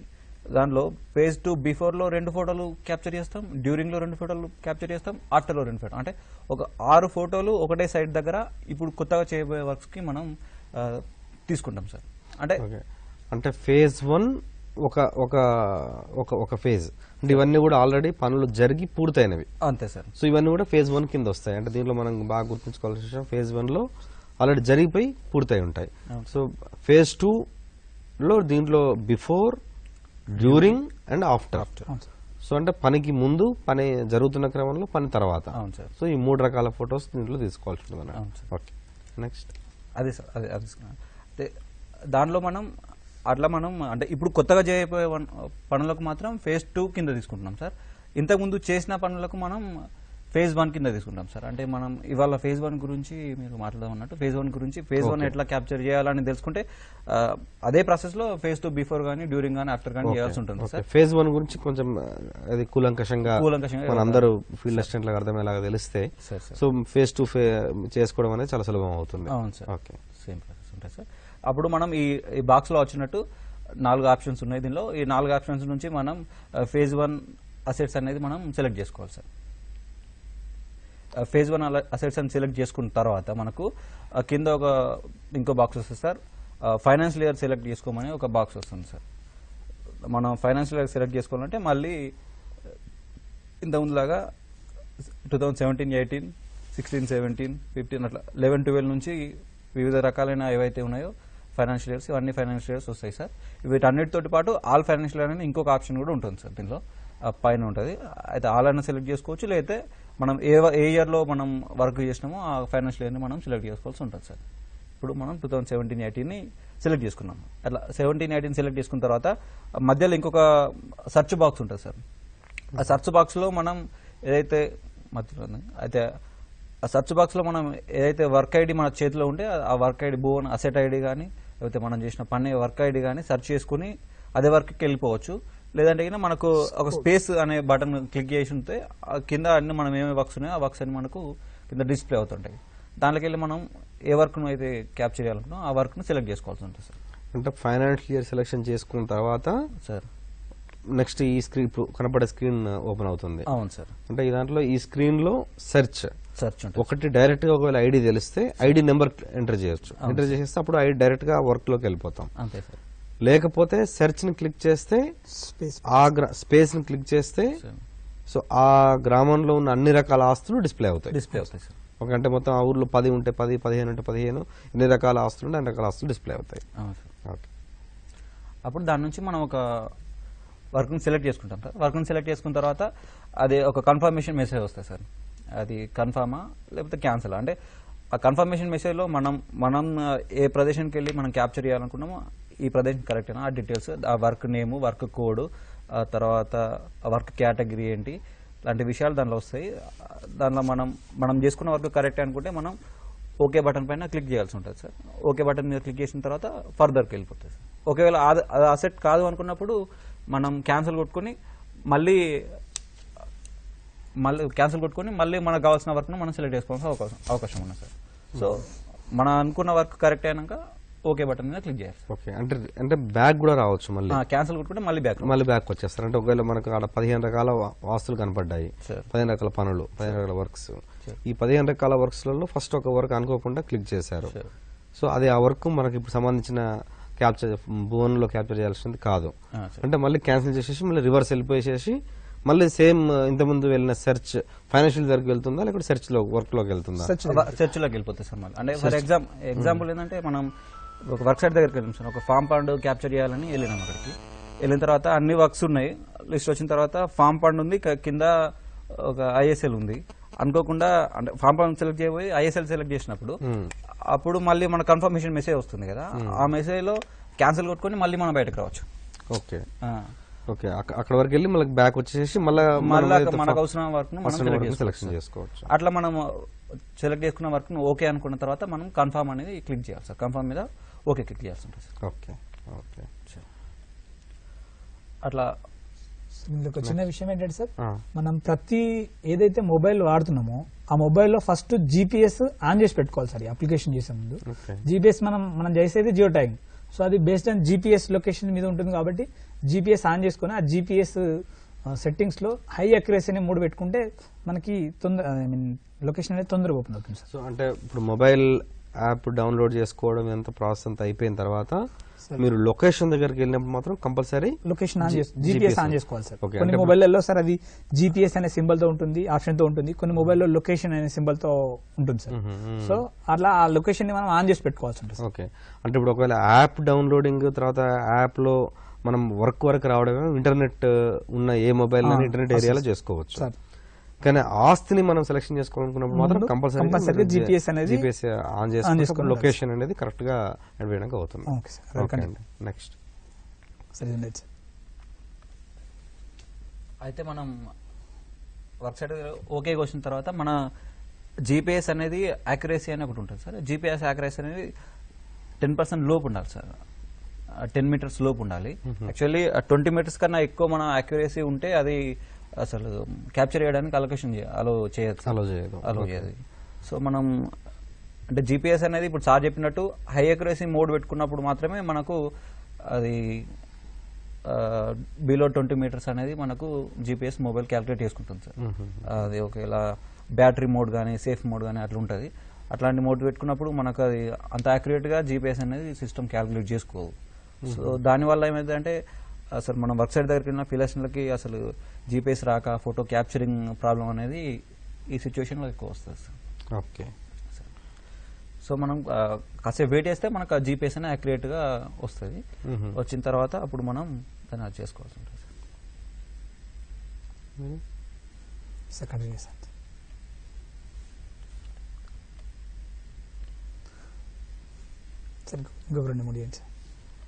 దానిలో ఫేజ్ టూ బిఫోర్లో రెండు ఫోటోలు క్యాప్చర్ చేస్తాం డ్యూరింగ్లో రెండు ఫోటోలు క్యాప్చర్ చేస్తాం ఆఫ్టర్లో రెండు ఫోటోలు అంటే ఒక ఆరు ఫోటోలు ఒకటే సైట్ దగ్గర ఇప్పుడు కొత్తగా చేయబోయే వర్క్స్కి మనం ఆ, తీసుకుంటాం సార్ అంటే ఓకే అంటే ఫేజ్ వన్ ఒక ఒక ఒక ఒక ఫేజ్ అంటే ఇవన్నీ కూడా ఆల్రెడీ పనులు జరిగి పూర్తయినవి అంతే సార్ సో ఇవన్నీ కూడా ఫేజ్ వన్ కింద వస్తాయి అంటే దీంట్లో మనం బాగా గుర్తుంచుకోవాల్సిన విషయం ఫేజ్ వన్ లో ఆల్రెడీ జరిగిపోయి పూర్తయి ఉంటాయి సో ఫేజ్ టూ లో దీంట్లో బిఫోర్ డ్యూరింగ్ అండ్ ఆఫ్టర్ అవును సార్ సో అంటే పనికి ముందు పని జరుగుతున్న క్రమంలో పని తర్వాత అవును సార్ సో ఈ మూడు రకాల ఫొటోస్ దీంట్లో తీసుకోవాల్సి ఉంటుంది అవును సార్. ఓకే నెక్స్ట్ అదే సార్ అదే అదే సార్ అంటే దానిలో మనం అట్లా మనం అంటే ఇప్పుడు కొత్తగా చేయబోయే వన్- పనులకు మాత్రం ఫేజ్ టూ కింద తీసుకుంటున్నాం సార్ ఇంతకుముందు చేసిన పనులకు మనం ఫేజ్ వన్ కింద తీసుకుంటాం సార్ అంటే మనం ఇవాళ ఫేజ్ వన్ గురించి మీరు మాట్లాడమన్నట్టు ఫేజ్ వన్ గురించి ఫేజ్ వన్ ఎట్లా క్యాప్చర్ చేయాలని తెలుసుకుంటే ఆ, అదే ప్రాసెస్ లో ఫేజ్ టూ బిఫోర్ కానీ డ్యూరింగ్ కానీ ఆఫ్టర్ కానీ చేయాల్సి ఉంటుంది సార్ ఫేజ్ వన్ గురించి కొంచెం ఆ, అది కూలంకషంగా కూలంకషంగా మన అందరూ ఫీల్డ్ అసిస్టెంట్ లాగా అర్థమయ్యేలాగా తెలిస్తే sir sir so phase two ఫే చేసుకోవడం అనేది చాలా సులభం అవుతుంది అవును సార్ ఓకే సేమ్ ప్రాసెస్ ఉంటాయి సార్ అప్పుడు మనం ఈ ఈ బాక్స్లో వచ్చినట్టు నాలుగు ఆప్షన్స్ ఉన్నాయి దీనిలో ఈ నాలుగు ఆప్షన్స్ నుంచి మనం ఫేజ్ వన్ అసెట్స్ అనేది మనం సెలెక్ట్ చేసుకోవాలి సార్ ఫేజ్ వన్ అసెట్స్ అని సెలెక్ట్ చేసుకున్న తర్వాత మనకు ఆ, కింద ఒక ఇంకో బాక్స్ వస్తుంది సార్ ఫైనాన్స్ లేయర్ సెలెక్ట్ చేసుకోమని ఒక బాక్స్ వస్తుంది సార్ మనం ఫైనాన్స్ లేయర్ సెలెక్ట్ చేసుకోవాలంటే మళ్ళీ ఇంతకుముందులాగా two thousand seventeen eighteen sixteen seventeen fifteen అట్లా లెవెన్ ట్వెల్వ్ నుంచి వివిధ రకాలైన ఏవైతే ఉన్నాయో ఫైనాన్షియల్ ఇయర్స్ ఇవన్నీ ఫైనాన్షియల్ ఇయర్స్ వస్తాయి సార్ వీటన్నిటితో పాటు ఆల్ ఫైనాన్షియల్ ఇయర్ అని ఇంకొక ఆప్షన్ కూడా ఉంటుంది సార్ దీనిలో ఆ పైన ఉంటుంది అయితే ఆల్ అయినా సెలెక్ట్ చేసుకోవచ్చు లేకపోతే మనం ఏ వ- ఏ ఇయర్లో మనం వర్క్ చేసినామో ఆ ఫైనాన్షియల్ ఇయర్ని మనం సెలెక్ట్ చేసుకోవాల్సి ఉంటుంది సార్ ఇప్పుడు మనం టూ థౌసండ్ సెవెంటీన్ ఎయిటీన్ని సెలెక్ట్ చేసుకున్నాం అట్లా సెవెంటీన్ ఎయిటీన్ సెలెక్ట్ చేసుకున్న తర్వాత మధ్యలో ఇంకొక సెర్చ్ బాక్స్ ఉంటుంది సార్ ఆ సెర్చ్ బాక్స్లో మనం ఏదైతే మధ్యలో ఉంది, అయితే ఆ సెర్చ్ బాక్స్లో మనం ఏదైతే వర్క్ ఐడి మన చేతిలో ఉంటే ఆ వర్క్ ఐడి బోన్ అసెట్ ఐడి కానీ లేకపోతే మనం చేసిన పని వర్క్ ఐడి కానీ సెర్చ్ చేసుకుని అదే వర్క్కి వెళ్ళిపోవచ్చు లేదంటే గిన మనకు ఒక స్పేస్ అనే బటన్ క్లిక్ చేసి ఉంటే ఆ కింద అన్ని మనం ఏమేమి వర్క్స్ ఉన్నాయో ఆ వర్క్స్ అన్ని మనకు కింద డిస్ప్లే అవుతుంటాయి దాంట్లోకి వెళ్ళి మనం ఏ వర్క్ను అయితే క్యాప్చర్ చేయాలనుకున్నాం ఆ వర్క్ను సెలెక్ట్ చేసుకోవాల్సి ఉంటుంది సార్ అంటే ఫైనాన్షియల్ ఇయర్ సెలెక్షన్ చేసుకున్న తర్వాత సార్ నెక్స్ట్ ఈ స్క్రీన్ ఇప్పుడు కనపడే స్క్రీన్ ఓపెన్ అవుతుంది అవును సార్ అంటే ఈ దాంట్లో ఈ స్క్రీన్ లో సెర్చ్ సెర్చ్ ఉంటుంది ఒకటి డైరెక్ట్ గా ఒకవేళ ఐడి తెలిస్తే ఐడి నెంబర్ ఎంటర్ చేయొచ్చు ఎంటర్ చేసేస్తే అప్పుడు ఐడి డైరెక్ట్ గా వర్క్ లోకి వెళ్ళిపోతాం అంతే సార్ లేకపోతే సెర్చ్ ని క్లిక్ చేస్తే స్పేస్ ఆ స్పేస్ ని క్లిక్ చేస్తే సార్ సో ఆ గ్రామంలో ఉన్న అన్ని రకాల ఆస్తులు డిస్ప్లే అవుతాయి డిస్ప్లే అవుతాయి సార్ ఒక అంటే మొత్తం ఆ ఊర్లో పది ఉంటే పది పదిహేను ఉంటే పదిహేను ఎన్ని రకాల ఆస్తులు ఉంటే అన్ని రకాల ఆస్తులు డిస్ప్లే అవుతాయి అవును సార్ ఓకే అప్పుడు దాని నుంచి మనం ఒక వర్క్ని సెలెక్ట్ చేసుకుంటాం సార్ వర్క్ని సెలెక్ట్ చేసుకున్న తర్వాత అది ఒక కన్ఫర్మేషన్ మెసేజ్ వస్తుంది సార్ అది కన్ఫర్మా లేకపోతే క్యాన్సల్ అంటే ఆ కన్ఫర్మేషన్ మెసేజ్లో మనం మనం ఆ, ఏ ప్రదేశానికి వెళ్ళి మనం క్యాప్చర్ చేయాలనుకున్నామో ఈ ప్రదేశం కరెక్టేనా ఆ డీటెయిల్స్ ఆ వర్క్ నేమ్ వర్క్ కోడ్ ఆ తర్వాత ఆ వర్క్ కేటగిరీ ఏంటి లాంటి విషయాలు దానిలో వస్తాయి ఆ, దానిలో మనం మనం చేసుకున్న వర్క్ కరెక్ట్ అనుకుంటే మనం ఓకే బటన్ పైన క్లిక్ చేయాల్సి ఉంటుంది సార్ ఓకే బటన్ మీద క్లిక్ చేసిన తర్వాత ఫర్దర్కి వెళ్ళిపోతుంది సార్ ఒకవేళ అది అసెట్ కాదు అనుకున్నప్పుడు మనం క్యాన్సిల్ కొట్టుకొని మళ్ళీ మళ్ళీ క్యాన్సిల్ కొట్టుకొని మళ్ళీ మనకు కావాల్సిన వర్క్ను మనం సెలెక్ట్ చేసుకోవాల్సిన అవకాశం అవకాశం ఉంది సార్ సో మనం అనుకున్న వర్క్ కరెక్ట్ అయినాక ఓకే బటన్ మీద క్లిక్ చేయాలి ఓకే అంటే అంటే బ్యాగ్ కూడా రావచ్చు మళ్ళీ క్యాన్సిల్ కొట్టుకుంటే మళ్ళీ బ్యాక్ మళ్ళీ బ్యాక్ వచ్చేస్తారు అంటే ఒకవేళ మనకు ఆడ పదిహేను రకాల వా- ఆస్తులు కనపడ్డాయి సార్ పదిహేను రకాల పనులు పదిహేను రకాల వర్క్స్ ఈ పదిహేను రకాల వర్క్స్లలో ఫస్ట్ ఒక వర్క్ అనుకోకుండా క్లిక్ చేశారు సార్ సో అది ఆ వర్క్ మనకి ఇప్పుడు సంబంధించిన క్యాప్చర్ భువన్ లో క్యాప్చర్ చేయాల్సింది కాదు ఆ, సార్ అంటే మళ్ళీ క్యాన్సిల్ చేసేసి మళ్ళీ రివర్స్ వెళ్ళిపోయేసేసి మళ్ళీ సేమ్ ఇంతకుముందు వెళ్ళిన సెర్చ్ ఫైనాన్షియల్ దగ్గరికి వెళ్తుందా లేకపోతే సెర్చ్ లో వర్క్ లోకి వెళ్తుందా సెర్చ్ చర్చిలోకి వెళ్ళిపోతుంది సార్ మళ్ళీ అంటే ఫర్ ఎగ్జామ్ ఎగ్జాంపుల్ ఏంటంటే మనం ఒక వర్క్ సైట్ దగ్గరికి వెళ్ళాం సార్ ఒక ఫామ్ పండు క్యాప్చర్ చేయాలని వెళ్ళినాం అక్కడికి వెళ్ళిన తర్వాత అన్ని వర్క్స్ ఉన్నాయి లిస్ట్ వచ్చిన తర్వాత ఫామ్ పండు ఉంది క- కింద ఒక ఐఎస్ఎల్ ఉంది అనుకోకుండా అంటే ఫామ్ పండు సెలెక్ట్ చేయబోయి ఐఎస్ఎల్ సెలెక్ట్ చేసినప్పుడు అప్పుడు మళ్ళీ మన కన్ఫర్మేషన్ మెసేజ్ వస్తుంది కదా ఆ మెసేజ్ లో క్యాన్సిల్ కొట్టుకొని మళ్ళీ మనం బయటకు రావచ్చు ఓకే ఆ. ఓకే అక్క- అక్కడ వరకు వెళ్ళి మళ్ళీ బ్యాక్ వచ్చేసి మళ్ళీ మళ్ళా మనకు అవసరం వర్క్ ను మనం సెలెక్ట్ చేసుకోవచ్చు సెలెక్షన్ చేసుకోవచ్చు అట్లా మనం సెలెక్ట్ చేసుకున్న వర్క్ ను ఓకే అనుకున్న తర్వాత మనం కన్ఫర్మ్ అనేది క్లిక్ చేయాలి సార్ కన్ఫర్మ్ మీద ఓకే క్లిక్ చేయాల్సి ఉంటుంది సార్ ఓకే ఓకే అట్లా ఇందులో ఒక చిన్న విషయం ఏంటంటే సార్ ఆ, మనం ప్రతి ఏదైతే మొబైల్ వాడుతున్నామో ఆ మొబైల్లో ఫస్ట్ జీపీఎస్ ఆన్ చేసి పెట్టుకోవాలి సార్ ఈ అప్లికేషన్ చేసే ముందు ఓకే జీపీఎస్ మనం మనం చేసేది జియో ట్యాగింగ్ సో అది బేస్డ్ ఆన్ జీపీఎస్ లొకేషన్ మీద ఉంటుంది కాబట్టి జీపీఎస్ ఆన్ చేసుకొని ఆ జీపీఎస్ సెట్టింగ్స్ లో హై అక్యురసీ అనే మూడు పెట్టుకుంటే మనకి తొందర ఐ మీన్ లొకేషన్ అనేది తొందరగా ఓపెన్ అవుతుంది సార్ సో అంటే ఇప్పుడు మొబైల్ యాప్ డౌన్లోడ్ చేసుకోవడం ఎంత ప్రాసెస్ అంతా అయిపోయిన తర్వాత మీరు లొకేషన్ దగ్గరికి వెళ్ళినప్పుడు మాత్రం కంపల్సరీ లొకేషన్ ఆన్ G- చేసి జీపీఎస్ GPS ఆన్ చేసుకోవాలి సార్ Okay, కొన్ని అంటే మొబైల్లో సార్ అది జీపీఎస్ అనే సింబల్ తో ఉంటుంది ఆప్షన్ తో ఉంటుంది కొన్ని మొబైల్లో లొకేషన్ అనే సింబల్ తో ఉంటుంది సార్ సో అట్లా ఆ లొకేషన్ ని మనం ఆన్ చేసి పెట్టుకోవాల్సి ఉంటుంది సార్ ఓకే అంటే ఇప్పుడు ఒకవేళ యాప్ డౌన్లోడింగ్ తర్వాత యాప్ లో మనం వర్క్ వరకు రావడమే ఇంటర్నెట్ ఉన్న ఏ మొబైల్ ఆ, ఇంటర్నెట్ అవును ఏరియాలో సార్. చేసుకోవచ్చు సార్ కానీ ఆస్తిని మనం సెలెక్షన్ చేసుకోవాలనుకున్నప్పుడు మాత్రం ముందు కంపల్సరీ compulsory GPS అనేది జీపీఎస్ ఆన్ ఆన్ చేసుకుంటే చేసుకుని లొకేషన్ అనేది కరెక్ట్ గా వేయడానికి అవుతుంది ఓకే సార్ అది ఓకే continue. అండి నెక్స్ట్ సరే ఇది లేదు సార్ అయితే మనం వర్క్ సైడ్ ఓకే వచ్చిన తర్వాత మన జీపీఎస్ అనేది యాక్యురసీ అని ఒకటి ఉంటుంది సార్ జీపీఎస్ యాక్యురసీ అనేది టెన్ పర్సెంట్ లోపు ఉండాలి సార్ టెన్ మీటర్స్ లోపు ఉండాలి యాక్చువల్లీ ట్వంటీ మీటర్స్ కన్నా ఎక్కువ మన యాక్యురసీ ఉంటే అది అసలు క్యాప్చర్ చేయడానికి అలొకేషన్ అలో చేయదు Allow చేయదు. అలో Okay. చేయదు సో మనం అంటే జీపీఎస్ అనేది ఇప్పుడు సార్ చెప్పినట్టు హై అక్యురసీ మోడ్ పెట్టుకున్నప్పుడు మాత్రమే మనకు అది బిలో ట్వంటీ మీటర్స్ అనేది మనకు జీపీఎస్ మొబైల్ క్యాలిక్యులేట్ చేసుకుంటుంది సార్ అది ఒకవేళ బ్యాటరీ మోడ్ కానీ సేఫ్ మోడ్ కానీ అట్లా ఉంటుంది అట్లాంటి మోడ్ పెట్టుకున్నప్పుడు మనకు అది అంత యాక్యురేట్గా జీపీఎస్ అనేది సిస్టమ్ క్యాలిక్యులేట్ చేసుకోదు సో దానివల్ల ఏమైందంటే అసలు మనం వర్క్ సైడ్ దగ్గరికి వెళ్ళిన ఫిలర్స్లకి అసలు జీపీఎస్ రాక ఫోటో క్యాప్చరింగ్ ప్రాబ్లం అనేది ఈ సిచ్యువేషన్లో ఎక్కువ వస్తుంది సార్ ఓకే సో మనం ఆ, కాసేపు వెయిట్ చేస్తే మనకు ఆ జీపీఎస్ అనేది యాక్యురేట్గా వస్తుంది మ్మ్. వచ్చిన తర్వాత అప్పుడు మనం దాన్ని అది చేసుకోవాల్సి ఉంటుంది sir sir continue sir sir ఇంకొక రెండు మూడు చేయండి sir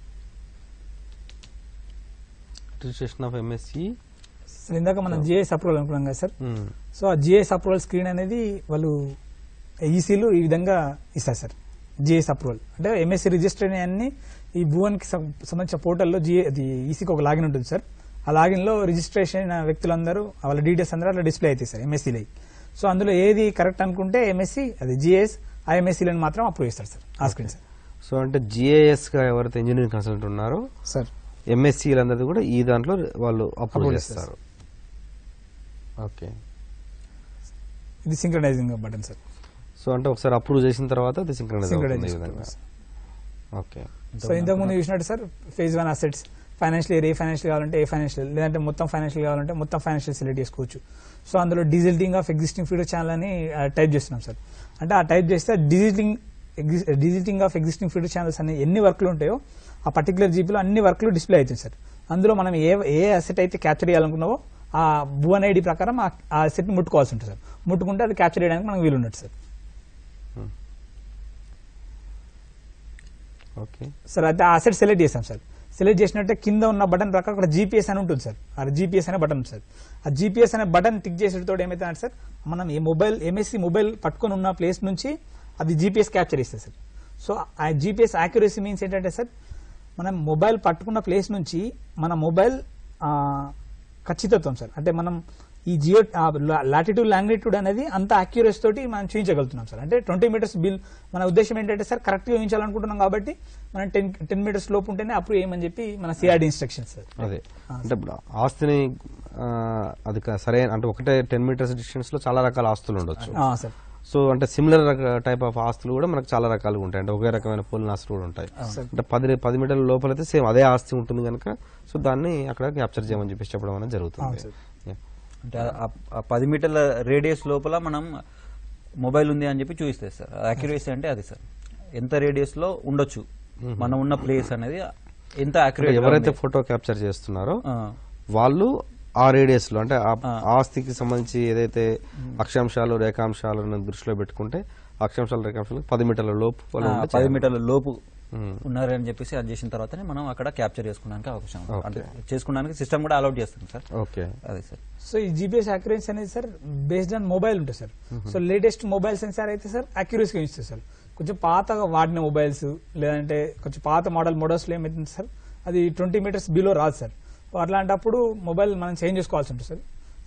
registration of MSC sir ఇందాక మనం జిఐఎస్ అప్రూవల్ అనుకున్నాం కదా సార్ సో ఆ జిఐఎస్ అప్రూవల్ స్క్రీన్ అనేది వాళ్ళు ఈసీలు ఈ విధంగా ఇస్తారు సార్ జిఐఎస్ అప్రూవల్ అంటే ఎంఎస్సి రిజిస్టర్ అన్ని ఈ భువన్కి సం- సంబంధించిన పోర్టల్లో జిఏ అది ఈసీకి ఒక లాగిన్ ఉంటుంది సార్ ఆ లాగిన్లో రిజిస్ట్రేషన్ అయిన వ్యక్తులందరూ వాళ్ళ డీటెయిల్స్ అందరూ అట్లా డిస్ప్లే అవుతాయి సార్ ఎంఎస్సీలో సో అందులో ఏది కరెక్ట్ అనుకుంటే ఎంఎస్సి అది జిఎస్ ఆ ఎంఎస్సీలను మాత్రం అప్రూవ్ చేస్తారు సార్ ఆ స్క్రీన్ సార్ సో అంటే జిఏఎస్ గా ఎవరైతే ఇంజనీరింగ్ కన్సల్టెంట్ ఉన్నారో సార్ ఎంఎస్సీ అందరిది కూడా ఈ దాంట్లో వాళ్ళు అప్రూవ్ Approve చేస్తారు ఓకే ఇది సింక్రనైజింగ్ బటన్ సార్ సో అంటే ఒకసారి అప్రూవ్ చేసిన తర్వాత అది సింక్రనైజ్ అవుతుంది ఈ సింక్రనైజ్ విధంగా ఓకే సో ఇంతకు ముందు చూసినట్టు sir phase one assets financial year ఏ ఫైనాన్షియల్ కావాలంటే ఏ ఫైనాన్షియల్ లేదంటే మొత్తం ఫైనాన్షియల్ కావాలంటే మొత్తం ఫైనాన్షియల్ సెలెక్ట్ చేసుకోవచ్చు సో అందులో digitising of existing feeder channel అని టైప్ చేస్తున్నాం సార్ అంటే ఆ టైప్ చేస్తే digitising digitising of existing feeder channels అనే ఎన్ని వర్క్లు ఉంటాయో ఆ పర్టికులర్ జీపీలో అన్ని వర్క్లు డిస్ప్లే అవుతాయి సార్ అందులో మనం ఏ ఏ అసెట్ అయితే క్యాప్చర్ చేయాలనుకున్నావో ఆ భువన్ ఐడి ప్రకారం ఆ- ఆ అసెట్ని ముట్టుకోవాల్సి ఉంటుంది సార్ ముట్టుకుంటే అది క్యాప్చర్ చేయడానికి మనకు వీలు ఉన్నట్టు సార్ ఓకే సార్ అయితే ఆ అసెట్ సెలెక్ట్ చేసాం సార్ సెలెక్ట్ చేసినట్టే కింద ఉన్న బటన్ ప్రకారం అక్కడ జీపీఎస్ అని ఉంటుంది సార్ ఆ జీపీఎస్ అనే బటన్ సార్ ఆ జీపీఎస్ అనే బటన్ టిక్ చేసేటతో ఏమైతే సార్ మనం ఏ మొబైల్ ఎంఎస్సి మొబైల్ పట్టుకొని ఉన్న ప్లేస్ నుంచి అది జీపీఎస్ క్యాప్చర్ ఇస్తుంది సార్ సో ఆ జీపీఎస్ యాక్యురసీ మీన్స్ ఏంటంటే సార్ మనం మొబైల్ పట్టుకున్న ప్లేస్ నుంచి మన మొబైల్ ఆ, ఖచ్చితత్వం సార్ అంటే మనం ఈ జియో లాటిట్యూడ్ లాంగిట్యూడ్ అనేది అంత అక్యూరస్ తోటి మనం చూపించగలుగుతున్నాం సార్ అంటే ట్వంటీ మీటర్స్ బిల్ మన ఉద్దేశం ఏంటంటే సార్ కరెక్ట్గా ఊహించాలనుకుంటున్నాం కాబట్టి మనం టెన్ టెన్ మీటర్స్ లోపు ఉంటేనే అప్రూవ్ చేయమని చెప్పి మన సిఆర్డి ఇన్స్ట్రక్షన్స్ సార్ అదే అంటే ఇప్పుడు ఆస్తిని ఆ, అది కా- సరైన అంటే ఒకటే టెన్ మీటర్స్ డిస్టెన్స్ లో చాలా రకాల ఆస్తులు ఉండొచ్చు ఆ, సార్ సో అంటే సిమిలర్ టైప్ ఆఫ్ ఆస్తులు కూడా మనకు చాలా రకాలుగా ఉంటాయి అంటే ఒకే రకమైన పోలిన ఆస్తులు కూడా ఉంటాయి అంటే పది పది మీటర్ల లోపల అయితే సేమ్ అదే ఆస్తి ఉంటుంది కనుక సో దాన్ని అక్కడ క్యాప్చర్ చేయమని చెప్పేసి చెప్పడం అనేది జరుగుతుంది అవును సార్. Yeah. అంటే ఆ- ఆ- ఆ పది మీటర్ల రేడియస్ లోపల మనం మొబైల్ ఉంది అని చెప్పి చూపిస్తుంది సార్ యాక్యురసీ అంటే అది సార్ ఎంత రేడియస్ లో ఉండొచ్చు మనం ఉన్న ప్లేస్ అనేది ఎంత అంటే యాక్యురేట్ ఎవరైతే ఫోటో క్యాప్చర్ చేస్తున్నారో వాళ్ళు ఆ రేడియస్ లో అంటే ఆ ఆ. ఆస్తికి సంబంధించి ఏదైతే అక్షాంశాలు రేఖాంశాలను దృష్టిలో పెట్టుకుంటే అక్షాంశాలు రేఖాంశాలు పది మీటర్ల లోపు వాళ్ళు ఉంటే పది చాలు. మీటర్ల లోపు మ్మ్. ఉన్నారని చెప్పేసి అది చేసిన తర్వాతనే మనం అక్కడ క్యాప్చర్ చేసుకోవడానికి అవకాశం ఉంది. Okay. అంటే చేసుకోవడానికి సిస్టమ్ కూడా అలౌట్ చేస్తుంది సార్ ఓకే అదే సార్ సో ఈ జీపీఎస్ అక్యురెన్సీ అనేది సార్ బేస్డ్ ఆన్ మొబైల్ ఉంటుంది sir so latest mobile sensor అయితే సార్ అక్యురసీగా ఇస్తుంది సార్ కొంచెం పాతగా వాడిన మొబైల్స్ లేదంటే కొంచెం పాత మోడల్ మోడల్స్లో ఏమైతుంది సార్ అది ట్వంటీ మీటర్స్ బిలో రాదు సార్ సో అట్లాంటప్పుడు మొబైల్ మనం చేంజ్ చేసుకోవాల్సి ఉంటుంది సార్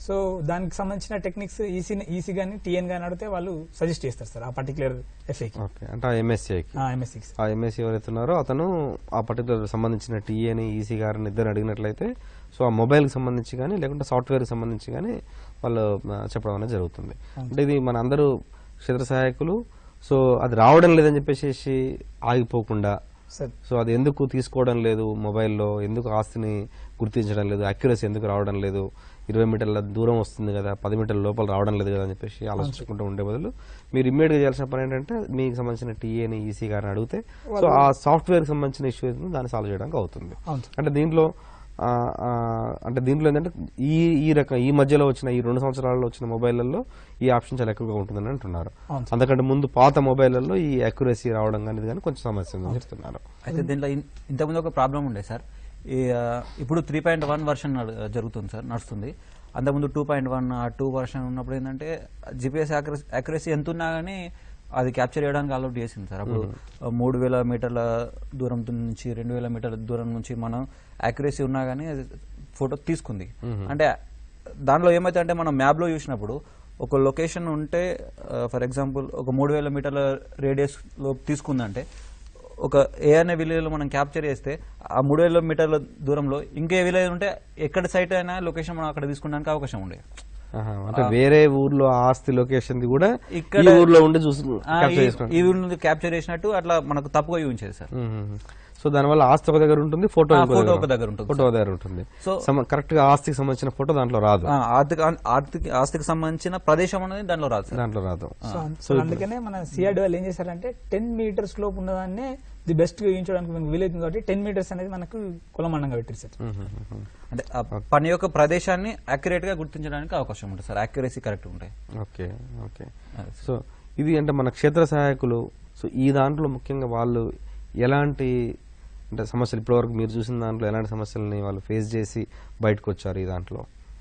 సో దానికి సంబంధించిన టెక్నిక్స్ ఈసీ ఈసీ కానీ టీఎన్ కానీ అడిగితే వాళ్ళు సజెస్ట్ చేస్తారు సార్ ఆ పర్టికులర్ ఎఫ్ఏకి ఓకే అంటే ఆ ఎంఎస్సీకి ఎంఎస్సికి ఆ ఎంఎస్సీ ఎవరైతే ఉన్నారో అతను ఆ పర్టికులర్ సంబంధించిన టీఏని ఈసీ గారిని ఇద్దరు అడిగినట్లయితే సో ఆ మొబైల్కి సంబంధించి కానీ లేకుంటే సాఫ్ట్వేర్కి సంబంధించి కానీ వాళ్ళు ఆ, చెప్పడం అనేది జరుగుతుంది అంటే ఇది మన అందరూ క్షేత్ర సహాయకులు సో అది రావడం లేదని చెప్పేసి ఆగిపోకుండా సార్ సో అది ఎందుకు తీసుకోవడం లేదు మొబైల్లో ఎందుకు ఆస్తిని గుర్తించడం లేదు అక్యురసీ ఎందుకు రావడం లేదు ఇరవై మీటర్ల దూరం వస్తుంది కదా పది మీటర్ల లోపల రావడం లేదు కదా అని చెప్పేసి ఆలోచించుకుంటూ ఉండే బదులు మీరు ఇమ్మీడియట్గా చేయాల్సిన పని ఏంటంటే మీకు సంబంధించిన టీఏని ఈసీ గారిని అడిగితే సో ఆ సాఫ్ట్వేర్కి సంబంధించిన ఇష్యూ దాన్ని సాల్వ్ చేయడానికి అవుతుంది అవును సార్ అంటే దీంట్లో ఆ, ఆ, అంటే దీంట్లో ఏంటంటే ఈ ఈ రకం ఈ మధ్యలో వచ్చిన ఈ రెండు సంవత్సరాల్లో వచ్చిన మొబైళ్లలో ఈ ఆప్షన్ చాలా ఎక్కువగా ఉంటుందని అంటున్నారు అవును సార్. అందుకంటే ముందు పాత మొబైళ్లలో ఈ అక్యురసీ రావడం కానీ ఇది కానీ కొంచెం సమస్య ఉందని చెప్తున్నారు అయితే దీంట్లో ఇన్- ఇంతకుముందు ఒక ప్రాబ్లం ఉండే సార్ ఈ ఆ, ఇప్పుడు త్రీ పాయింట్ వన్ వర్షన్ జరుగుతుంది సార్ నడుస్తుంది అంతకుముందు two point one two version ఉన్నప్పుడు ఏంటంటే జిపిఎస్ యాక్యురసీ ఎంత ఉన్నా కానీ అది క్యాప్చర్ చేయడానికి అలౌట్ చేసింది సార్ అప్పుడు ఆ, మూడు వేల మీటర్ల దూరం నుంచి రెండు వేల మీటర్ల దూరం నుంచి మనం యాక్యురసీ ఉన్నా కానీ అది ఫోటో తీసుకుంది అంటే దాంట్లో ఏమైతే అంటే మనం మ్యాప్లో చూసినప్పుడు ఒక లొకేషన్ ఉంటే ఫర్ ఎగ్జాంపుల్ ఒక మూడు వేల మీటర్ల రేడియస్ లో తీసుకుందంటే ఒక ఏ అనే విలేజ్ లో మనం క్యాప్చర్ చేస్తే ఆ మూడు వేల మీటర్ల దూరంలో ఇంకే విలేజ్ ఉంటే ఎక్కడ సైట్ అయినా లొకేషన్ మనం అక్కడ తీసుకోవడానికి అవకాశం ఉండే ఆహా, అంటే వేరే ఊర్లో ఆస్తి లొకేషన్ ది కూడా ఇక్కడ- ఈ ఊర్లో ఉండి చూసి ఆ, capture ఈ- చేసుకోండి. ఈ ఊరి నుంచి క్యాప్చర్ చేసినట్టు అట్లా మనకు తప్పుగా చూపించేది సార్ మ్మ్. సో దానివల్ల ఆస్తి ఒక దగ్గర ఉంటుంది ఫోటో ఆ, ఇంకో ఫోటో ఒక దగ్గర ఉంటుంది. ఫోటో ఒక దగ్గర ఉంటుంది సో సమ- కరెక్ట్ గా ఆస్తికి సంబంధించిన ఫోటో దాంట్లో రాదు ఆ, ఆర్థిక ఆర్థిక ఆస్తికి సంబంధించిన ప్రదేశం అనేది దాంట్లో రాదు సార్ దాంట్లో రాదు సో అం- సో అందుకనే మన సిఆర్డి వాళ్ళు ఏం చేశారంటే టెన్ మీటర్స్ లోపు ఉన్నదాన్ని ది బెస్ట్ ఊహించడానికి మనకు వీలైతుంది కాబట్టి టెన్ మీటర్స్ అనేది మనకు కులమండంగా పెట్టారు సార్ మ్మ్, మ్మ్, మ్మ్. అంటే ఆ పని యొక్క ప్రదేశాన్ని అక్యురేట్ గా గుర్తించడానికి అవకాశం ఉంటుంది సార్ అక్యురసీ కరెక్ట్ ఉంటాయి ఓకే ఓకే అది సో ఇది అంటే మన క్షేత్ర సహాయకులు సో ఈ దాంట్లో ముఖ్యంగా వాళ్ళు ఎలాంటి అంటే సమస్యలు ఇప్పటివరకు మీరు చూసిన దాంట్లో ఎలాంటి సమస్యలని వాళ్ళు ఫేస్ చేసి బయటకు వచ్చారు ఈ దాంట్లో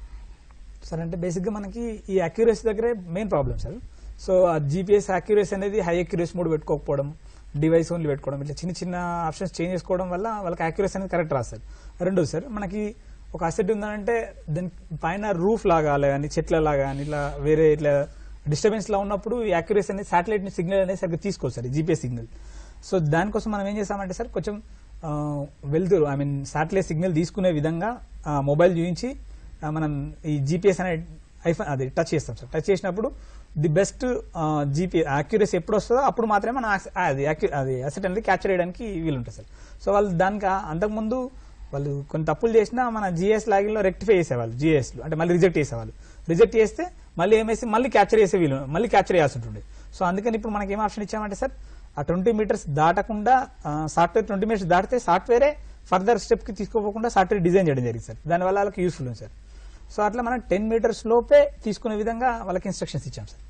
సార్ అంటే బేసిక్గా మనకి ఈ అక్యురసీ దగ్గరే మెయిన్ ప్రాబ్లం సార్ సో ఆ జీపీఎస్ అక్యురసీ అనేది హై అక్యురసీ మోడ్ పెట్టుకోకపోవడం డివైస్ ఓన్లీ పెట్టుకోవడం ఇట్లా చిన్న చిన్న ఆప్షన్స్ చేంజ్ చేసుకోవడం వల్ల వాళ్ళకి అక్యురసీ అనేది కరెక్ట్ రాదు సార్ రెండోది సార్ మనకి ఒక అసెట్ ఉందంటే దాని పైన రూఫ్ లాగా కానీ చెట్ల లాగా కానీ ఇట్లా వేరే ఇట్లా డిస్టర్బెన్స్ లా ఉన్నప్పుడు ఈ అక్యురసీ అనేది సాటిలైట్ సిగ్నల్ అనేది సరిగ్గా తీసుకోదు సార్ జీపీఎస్ సిగ్నల్ సో దానికోసం మనం ఏం చేస్తామంటే సార్ కొంచెం ఆ, వెళ్తురు ఐ మీన్ సాటిలైట్ సిగ్నల్ తీసుకునే విధంగా మొబైల్ చూపించి ఆ, మనం ఈ జీపీఎస్ అనే ఐఫోన్ అది టచ్ చేస్తాం సార్ టచ్ చేసినప్పుడు ది బెస్ట్ జీపీ యాక్యురసీ ఎప్పుడు వస్తుందో అప్పుడు మాత్రమే మనం యాక్స- అది accu- అది అసెట్ అనేది క్యాప్చర్ చేయడానికి వీలుంటుంది సార్ సో వాళ్ళు దానికి ఆ- అంతకుముందు వాళ్ళు కొన్ని తప్పులు చేసినా మన జిఎస్ లాగిన్లో రెక్టిఫై చేసేవాళ్ళు జిఎస్లు అంటే మళ్ళీ రిజెక్ట్ చేసేవాళ్ళు రిజెక్ట్ చేస్తే మళ్ళీ ఏమేసి మళ్ళీ క్యాప్చర్ చేసే వీలు మళ్ళీ క్యాప్చర్ చేయాల్సి ఉంటుంది సో అందుకని ఇప్పుడు మనకి ఏం ఆప్షన్ ఇచ్చామంటే సార్ ఆ ట్వంటీ మీటర్స్ దాటకుండా సాఫ్ట్వేర్ ట్వంటీ మీటర్స్ దాటితే సాఫ్ట్వేరే ఫర్దర్ స్టెప్ కి తీసుకోపోకుండా సాఫ్ట్వేర్ డిజైన్ చేయడం జరిగింది సార్ దానివల్ల వాళ్ళకి యూస్ఫుల్ ఉంది సార్ సో అట్లా మనం టెన్ మీటర్స్ లోపే తీసుకునే విధంగా వాళ్ళకి ఇన్స్ట్రక్షన్స్ ఇచ్చాం సార్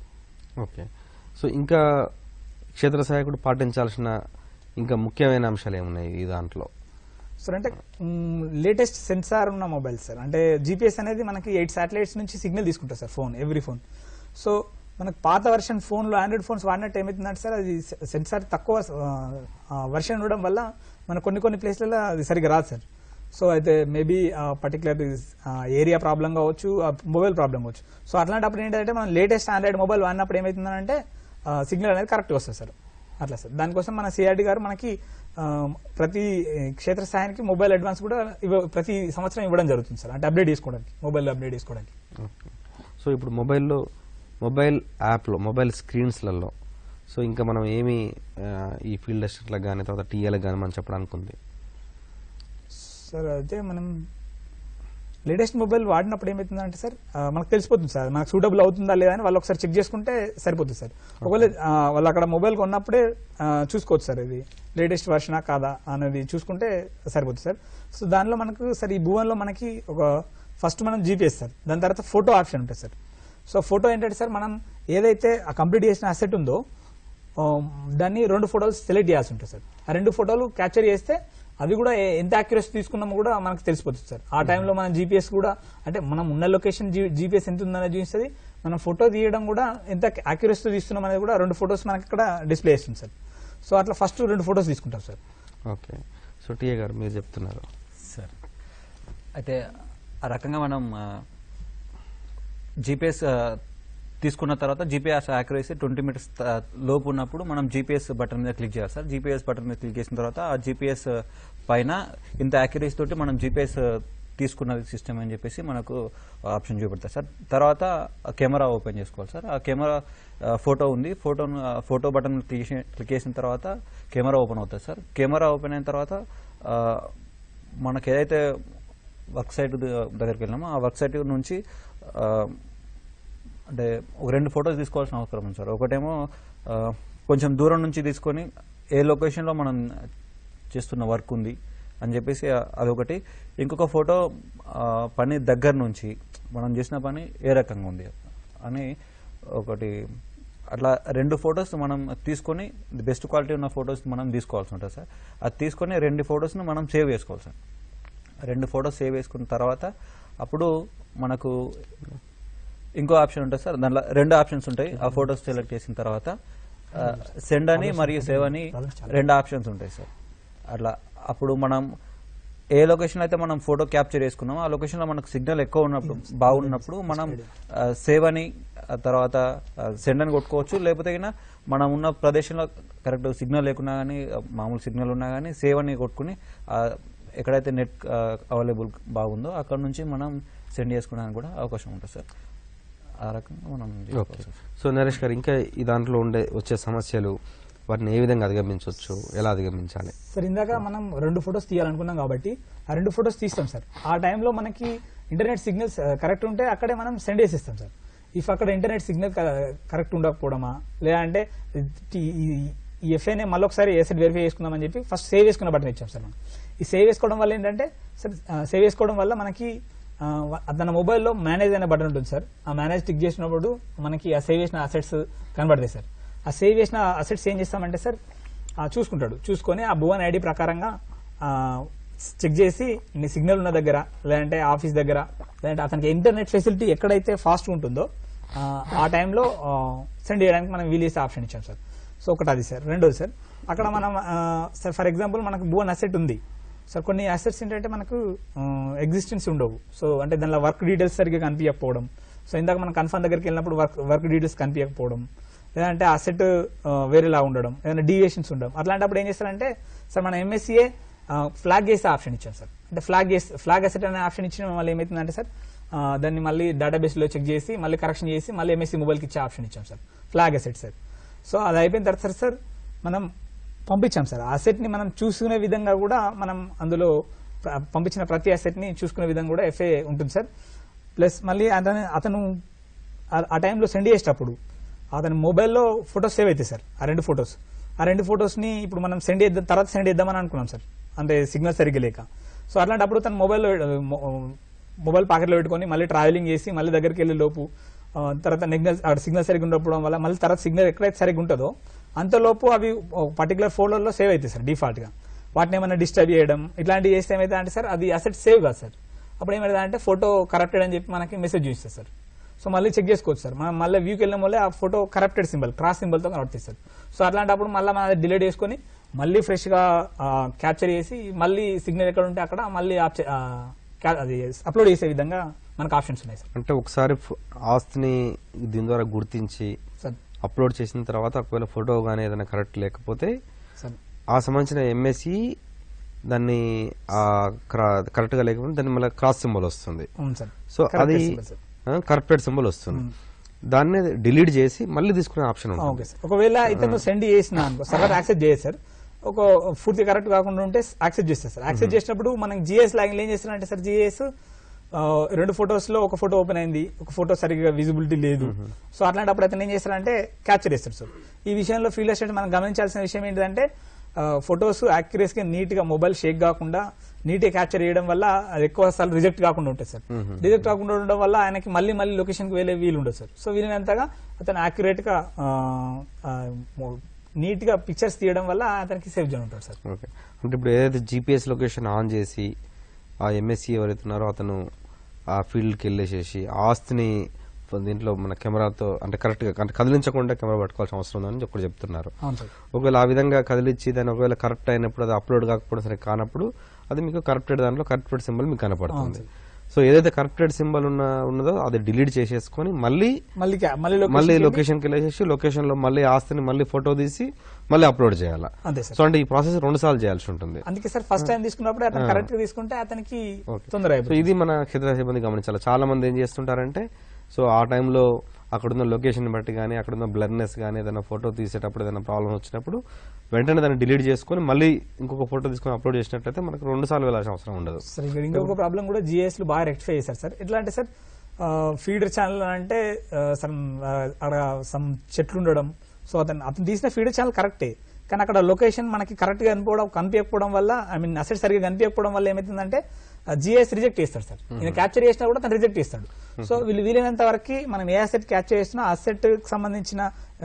ఓకే సో ఇంకా క్షేత్ర సహాయకుడు పాటించాల్సిన ఇంకా ముఖ్యమైన అంశాలు ఏమున్నాయి ఈ దాంట్లో సార్ అంటే లేటెస్ట్ సెన్సార్ ఉన్న మొబైల్ సార్ అంటే జీపీఎస్ అనేది మనకి ఎయిట్ శాటిలైట్స్ నుంచి సిగ్నల్ తీసుకుంటుంది sir phone every phone so మనకు పాత వర్షన్ ఫోన్లో ఆండ్రాయిడ్ ఫోన్స్ వాడినట్టు ఏమవుతుందంటే సార్ అది సెన్సార్ తక్కువ వర్షన్ ఉండడం వల్ల మన కొన్ని కొన్ని ప్లేస్లలో అది సరిగ్గా రాదు సార్ సో అయితే మేబీ పర్టికులర్ ఏరియా ప్రాబ్లం కావచ్చు మొబైల్ ప్రాబ్లం కావచ్చు సో అట్లాంటప్పుడు ఏంటంటే మనం లేటెస్ట్ ఆండ్రాయిడ్ మొబైల్ వాడినప్పుడు ఏమవుతుందంటే సిగ్నల్ అనేది కరెక్ట్ వస్తుంది సార్ అట్లా సార్ దానికోసం మన సిఆర్డి గారు మనకి ఆ, ప్రతి ఏ, క్షేత్ర స్థాయికి మొబైల్ అడ్వాన్స్ కూడా ఇవ్వ- ప్రతి సంవత్సరం ఇవ్వడం జరుగుతుంది సార్ అంటే అప్డేట్ చేసుకోవడానికి మొబైల్ అప్డేట్ చేసుకోవడానికి ఓకే సో ఇప్పుడు మొబైల్లో మొబైల్ యాప్లో మొబైల్ స్క్రీన్స్లలో సో ఇంకా మనం ఏమి ఆ, ఈ ఫీల్డ్ అసిస్టెంట్లకు కానీ తర్వాత టీఏలకు కానీ మనం చెప్పడానికి ఉంది సార్ అయితే మనం లేటెస్ట్ మొబైల్ వాడినప్పుడు ఏమవుతుందంటే సార్ ఆ, మనకు తెలిసిపోతుంది సార్ మనకు సూటబుల్ అవుతుందా లేదా అని వాళ్ళు ఒకసారి చెక్ చేసుకుంటే సరిపోతుంది సార్ ఒకవేళ ఆ, వాళ్ళు అక్కడ మొబైల్ కొన్నప్పుడే ఆ, చూసుకోవచ్చు సార్ ఇది లేటెస్ట్ వర్షనా కాదా అనేది చూసుకుంటే సరిపోతుంది సార్ సో దానిలో మనకు సార్ ఈ భువన్లో మనకి ఒక ఫస్ట్ మనం జీపీఎస్ సార్ దాని తర్వాత ఫోటో ఆప్షన్ ఉంటుంది సార్ సో ఫోటో ఏంటంటే సార్ మనం ఏదైతే ఆ కంప్లీట్ చేసిన అసెట్ ఉందో ఆ, దాన్ని రెండు ఫోటోలు సెలెక్ట్ చేయాల్సి ఉంటుంది సార్ ఆ రెండు ఫోటోలు క్యాప్చర్ చేస్తే అవి కూడా ఏ- ఎంత యాక్యురసీ తీసుకున్నామో కూడా మనకు తెలిసిపోతుంది సార్ ఆ టైంలో మనం జీపీఎస్ కూడా అంటే మనం ఉన్న లొకేషన్ జీపీఎస్ ఎంత ఉందనేది చూపిస్తుంది మనం ఫోటో తీయడం కూడా ఎంత యాక్యురసీతో తీస్తున్నాం అనేది కూడా రెండు ఫోటోస్ మనకి ఇక్కడ డిస్ప్లే చేస్తుంది సార్ సో అట్లా ఫస్ట్ రెండు ఫోటోస్ తీసుకుంటాం సార్ ఓకే సో టీఏ గారు మీరు చెప్తున్నారు సార్ అయితే ఆ రకంగా మనం ఆ, జీపీఎస్ తీసుకున్న తర్వాత జీపీఎస్ యాక్యురసీ ట్వంటీ మీటర్స్ లోపు ఉన్నప్పుడు మనం జీపీఎస్ బటన్ మీద క్లిక్ చేయాలి సార్ జీపీఎస్ బటన్ మీద క్లిక్ చేసిన తర్వాత ఆ జీపీఎస్ పైన ఇంత యాక్యురసీ తోటి మనం జీపీఎస్ తీసుకున్నది సిస్టమ్ అని చెప్పేసి మనకు ఆప్షన్ చూపెడతారు సార్ తర్వాత కెమెరా ఓపెన్ చేసుకోవాలి సార్ ఆ కెమెరా ఫోటో ఉంది ఫోటో ఫోటో బటన్ క్లిక్ చేసి- క్లిక్ చేసిన తర్వాత కెమెరా ఓపెన్ అవుతుంది సార్ కెమెరా ఓపెన్ అయిన తర్వాత ఆ, మనకి ఏదైతే వర్క్ సైట్ దగ్గరికి వెళ్ళినామో ఆ వర్క్ సైట్ నుంచి ఆ, అంటే ఒక రెండు ఫొటోస్ తీసుకోవాల్సిన అవసరం ఉంది సార్ ఒకటేమో ఆ, కొంచెం దూరం నుంచి తీసుకొని ఏ లొకేషన్లో మనం చేస్తున్న వర్క్ ఉంది అని చెప్పేసి ఆ- అదొకటి ఇంకొక ఫోటో ఆ, పని దగ్గర నుంచి మనం చేసిన పని ఏ రకంగా ఉంది అని ఒకటి అట్లా రెండు ఫొటోస్ మనం తీసుకొని బెస్ట్ క్వాలిటీ ఉన్న ఫొటోస్ మనం తీసుకోవాల్సి ఉంటుంది సార్ అది తీసుకొని రెండు ఫొటోస్ని మనం సేవ్ చేసుకోవాలి సార్ రెండు ఫొటోస్ సేవ్ చేసుకున్న తర్వాత అప్పుడు మనకు ఇంకో ఆప్షన్ ఉంటుంది సార్ దాంట్లో రెండు ఆప్షన్స్ ఉంటాయి ఆ ఫొటోస్ సెలెక్ట్ చేసిన తర్వాత సెండ్ అని మరియు సేవ్ అని రెండు ఆప్షన్స్ ఉంటాయి సార్ అట్లా అప్పుడు మనం ఏ లొకేషన్ అయితే మనం ఫోటో క్యాప్చర్ చేసుకున్నామో ఆ లొకేషన్లో మనకు సిగ్నల్ ఎక్కువ ఉన్నప్పుడు బాగున్నప్పుడు మనం సేవ్ అని ఆ తర్వాత సెండ్ అని కొట్టుకోవచ్చు లేకపోతే గిన మనం ఉన్న ప్రదేశంలో కరెక్ట్ సిగ్నల్ లేకున్నా కానీ మామూలు సిగ్నల్ ఉన్నా కానీ సేవ్ అని కొట్టుకుని ఆ, ఎక్కడైతే నెట్ అవైలబుల్ బాగుందో అక్కడ నుంచి మనం సెండ్ చేసుకోవడానికి కూడా అవకాశం ఉంటుంది సార్ ఆ రకంగా మనం ఓకే చేసుకోవచ్చు సార్. సో నరేష్ గారు ఇంకా ఈ దాంట్లో ఉండే వచ్చే సమస్యలు వాటిని ఏ విధంగా అధిగమించవచ్చు ఎలా అధిగమించాలి సార్ ఇందాక మనం రెండు ఫొటోస్ తీయాలనుకున్నాం కాబట్టి ఆ రెండు ఫొటోస్ తీస్తాం సార్ ఆ టైంలో మనకి ఇంటర్నెట్ సిగ్నల్స్ కరెక్ట్ ఉంటే అక్కడే మనం సెండ్ చేసేస్తాం సార్ ఇఫ్ అక్కడ ఇంటర్నెట్ సిగ్నల్ కరెక్ట్ ఉండకపోవడమా లేదంటే ఈ- ఈ- ఈ ఎఫ్ఐనే మళ్ళీ ఒకసారి ఏసెట్ వెరిఫై చేసుకుందామని చెప్పి ఫస్ట్ సేవ్ చేసుకున్న బటన్ ఇచ్చాం సార్ మనం ఈ సేవ్ చేసుకోవడం వల్ల ఏంటంటే సార్ సేవ్ చేసుకోవడం వల్ల మనకి ఆ, వ- తన మొబైల్లో మేనేజ్ అనే బటన్ ఉంటుంది సార్ ఆ మేనేజ్ టిక్ చేసినప్పుడు మనకి ఆ సేవ్ చేసిన అసెట్స్ కనబడతాయి సార్ ఆ సేవ్ చేసిన అసెట్స్ ఏం చేస్తామంటే సార్ ఆ, చూసుకుంటాడు చూసుకొని ఆ భువన్ ఐడి ప్రకారంగా చెక్ చేసి నీ సిగ్నల్ ఉన్న దగ్గర లేదంటే ఆఫీస్ దగ్గర లేదంటే అతనికి ఇంటర్నెట్ ఫెసిలిటీ ఎక్కడైతే ఫాస్ట్ ఉంటుందో ఆ, ఆ టైంలో సెండ్ చేయడానికి మనం వీలు చేసే ఆప్షన్ ఇచ్చాం సార్ సో ఒకటి అది సార్ రెండోది సార్ అక్కడ మనం ఆ, సార్ ఫర్ ఎగ్జాంపుల్ మనకు భువన్ అసెట్ ఉంది సార్ కొన్ని అసెట్స్ ఏంటంటే మనకు ఎగ్జిస్టెన్స్ ఉండవు సో అంటే దానిలో వర్క్ డీటెయిల్స్ సరిగ్గా కనిపించకపోవడం సో ఇందాక మనం కన్ఫర్మ్ దగ్గరికి వెళ్ళినప్పుడు వర్క్ వర్క్ డీటెయిల్స్ కనిపించకపోవడం లేదంటే అసెట్ వేరేలా ఉండడం ఏదైనా డీవియేషన్స్ ఉండడం అట్లాంటప్పుడు ఏం చేస్తారంటే సార్ మన ఎంఎస్సీఏ ఫ్లాగ్ చేసే ఆప్షన్ ఇచ్చాం సార్ అంటే ఫ్లాగ్ చేసి ఫ్లాగ్ అసెట్ అనే ఆప్షన్ ఇచ్చిన మళ్ళీ ఏమవుతుందంటే సార్ ఆ, దాన్ని మళ్ళీ డేటాబేస్లో చెక్ చేసి మళ్ళీ కరెక్షన్ చేసి మళ్ళీ ఎంఎస్సీ మొబైల్కి ఇచ్చే ఆప్షన్ ఇచ్చాం sir flag asset sir so అది అయిపోయిన తర్వాత సార్ సార్ మనం పంపించాం సార్ ఆ అసెట్ని మనం చూసుకునే విధంగా కూడా మనం అందులో ప్ర- పంపించిన ప్రతి అసెట్ని చూసుకునే విధంగా కూడా ఎఫ్ఏ ఉంటుంది సార్ ప్లస్ మళ్ళీ అతను అతను ఆ- ఆ టైంలో సెండ్ చేసేటప్పుడు అతని మొబైల్లో ఫొటోస్ సేవ్ అవుతాయి సార్ ఆ రెండు ఫొటోస్ ఆ రెండు ఫొటోస్ని ఇప్పుడు మనం సెండ్ చేద్దాం తర్వాత సెండ్ చేద్దామని అనుకున్నాం సార్ అంటే సిగ్నల్ సరిగ్గా లేక సో అట్లాంటప్పుడు తన మొబైల్లో మొబైల్ పాకెట్లో పెట్టుకొని మళ్ళీ ట్రావెలింగ్ చేసి మళ్ళీ దగ్గరికి వెళ్ళే లోపు ఆ, తర్వాత సిగ్నల్ సిగ్నల్ సరిగ్గా ఉండకపోవడం వల్ల మళ్ళీ తర్వాత సిగ్నల్ ఎక్కడైతే సరిగ్గా ఉంటుందో అంతలోపు అవి పర్టికులర్ ఫోల్డర్లో సేవ్ అవుతాయి సార్ డిఫాల్ట్గా వాటిని ఏమైనా డిస్టర్బ్ చేయడం ఇట్లాంటివి చేస్తే ఏమైతే అంటే సార్ అది అసెట్ సేవ్ కాదు సార్ అప్పుడు ఏమైతే అంటే ఫోటో కరప్టెడ్ అని చెప్పి మనకి మెసేజ్ చూస్తుంది సార్ సో మళ్ళీ చెక్ చేసుకోవచ్చు సార్ మనం మళ్ళీ వ్యూకి వెళ్ళిన వల్లే ఆ ఫోటో కరప్టెడ్ సింబల్ క్రాస్ సింబల్తో కనబడుతుంది సార్ సో అట్లాంటప్పుడు మళ్ళీ మనం డిలీట్ చేసుకొని మళ్ళీ ఫ్రెష్గా క్యాప్చర్ చేసి మళ్ళీ సిగ్నల్ ఎక్కడ ఉంటే అక్కడ మళ్ళీ ఆప్- ఆ, క్యా- అది అప్లోడ్ చేసే విధంగా మనకు ఆప్షన్స్ ఉన్నాయి సార్ అంటే ఒకసారి ఫ్- ఆస్తిని దీని ద్వారా గుర్తించి సార్ అప్లోడ్ చేసిన తర్వాత ఒకవేళ ఫోటో కానీ ఏదైనా కరెక్ట్ లేకపోతే సార్ ఆ సంబంధించిన ఎంఎస్సి దాన్ని ఆ క్రా- కరెక్ట్ గా లేకపోతే దాన్ని మళ్ళీ క్రాస్ సింబల్ వస్తుంది అవును సార్ సో అది Corrected symbol, sir. Corrected symbol వస్తుంది దాన్ని డిలీట్ చేసి మళ్ళీ తీసుకునే ఆప్షన్ ఆ, ఉంటుంది ఓకే సార్ ఒకవేళ ఇతను సెండ్ చేసిన అనుకో సర్వర్ యాక్సెప్ట్ చేయదు సార్ ఒక పూర్తి కరెక్ట్ కాకుండా ఉంటే యాక్సెప్ట్ చేస్తారు సార్ యాక్సెప్ట్ చేసినప్పుడు మనం జిఎస్ లాగిన్ ఏం చేస్తారంటే సార్ జిఎస్ రెండు ఫొటోస్ లో ఒక ఫోటో ఓపెన్ అయింది ఒక ఫోటో సరిగ్గా విజిబిలిటీ లేదు సో అట్లాంటప్పుడు అతను ఏం చేస్తారంటే క్యాప్చర్ చేస్తారు సార్ ఈ విషయంలో ఫీల్డ్ అసిస్టెంట్ మనం గమనించాల్సిన విషయం ఏంటంటే ఫొటోస్ యాక్యురేస్ గా నీట్ గా మొబైల్ షేక్ కాకుండా నీట్ గా క్యాప్చర్ చేయడం వల్ల అది ఎక్కువ సార్లు రిజెక్ట్ కాకుండా ఉంటుంది సార్ రిజెక్ట్ కాకుండా ఉండడం వల్ల ఆయనకి మళ్ళీ మళ్ళీ లొకేషన్ కి వెళ్ళే వీలు ఉండదు సార్ సో వీలైనంతగా అతను యాక్యురేట్ గా నీట్ గా పిక్చర్స్ తీయడం వల్ల అతనికి సేఫ్ జోన్ ఉంటుంది సార్ ఓకే అంటే ఇప్పుడు ఏదైతే జీపీఎస్ లొకేషన్ ఆన్ చేసి ఆ ఎంఎస్సి ఎవరైతే ఉన్నారో అతను ఆ ఫీల్డ్కి వెళ్ళేసేసి ఆ ఆస్తిని దీంట్లో మన కెమెరాతో అంటే కరెక్ట్గా అంటే కదిలించకుండా కెమెరా పట్టుకోవాల్సిన అవసరం ఉందని ఒకటి చెప్తున్నారు అవును సార్ ఒకవేళ ఆ విధంగా కదిలిచ్చి దాన్ని ఒకవేళ కరెక్ట్ అయినప్పుడు అది అప్లోడ్ కాకపోవడం సరే కానప్పుడు అది మీకు కరెక్టెడ్ దాంట్లో కరెక్టెడ్ సింబల్ మీకు కనపడుతుంది సో ఏదైతే కరెక్టెడ్ సింబల్ ఉన్న ఉన్నదో అది డిలీట్ చేసేసుకొని మళ్ళీ మళ్ళీ క్యా- మళ్ళీ మళ్ళీ లొకేషన్ లొకేషన్కి వెళ్ళేసి లొకేషన్ లో మళ్ళీ ఆస్తిని మళ్ళీ ఫోటో తీసి మళ్ళీ అప్లోడ్ చేయాలా అంతే సార్ సో అంటే ఈ ప్రాసెస్ రెండు సార్లు చేయాల్సి ఉంటుంది అందుకే సార్ ఫస్ట్ టైం తీసుకున్నప్పుడు అతను కరెక్ట్ గా తీసుకుంటే అతనికి తొందర సో అయిపోతుంది ఇది మన క్షేత్ర సిబ్బంది గమనించాలి చాలా మంది ఏం చేస్తుంటారంటే సో ఆ టైంలో అక్కడున్న లొకేషన్ బట్టి కానీ అక్కడున్న బ్లర్నెస్ కానీ ఏదైనా ఫోటో తీసేటప్పుడు ఏదైనా ప్రాబ్లం వచ్చినప్పుడు వెంటనే దాన్ని డిలీట్ చేసుకొని మళ్ళీ ఇంకొక ఫోటో తీసుకొని అప్లోడ్ చేసినట్లయితే మనకు రెండు సార్లు వెళ్ళాల్సిన అవసరం ఉండదు సార్ ఇక్కడ ఇంకొక ప్రాబ్లం కూడా జిఎస్ లో బాగా రెక్టిఫై చేశారు సార్ ఎట్లా అంటే సార్ ఫీడర్ ఛానల్ అంటే సమ్ అక్కడ సమ్ చెట్లు ఉండడం సో అతను అతను తీసిన ఫీడర్ ఛానల్ కరెక్టే కానీ అక్కడ లొకేషన్ మనకి కరెక్ట్ గా కనిపోవడం కనిపించకపోవడం వల్ల ఐ మీన్ అసెట్ సరిగా కనిపించకపోవడం వల్ల ఏమవుతుందంటే జిఎస్ రిజెక్ట్ చేస్తాడు సార్ ఈయన క్యాప్చర్ చేసినా కూడా తను రిజెక్ట్ చేస్తాడు సో వీళ్ళు వీలైనంత వరకు మనం ఏ అసెట్ క్యాప్చర్ చేసినా ఆ అసెట్ కి సంబంధించిన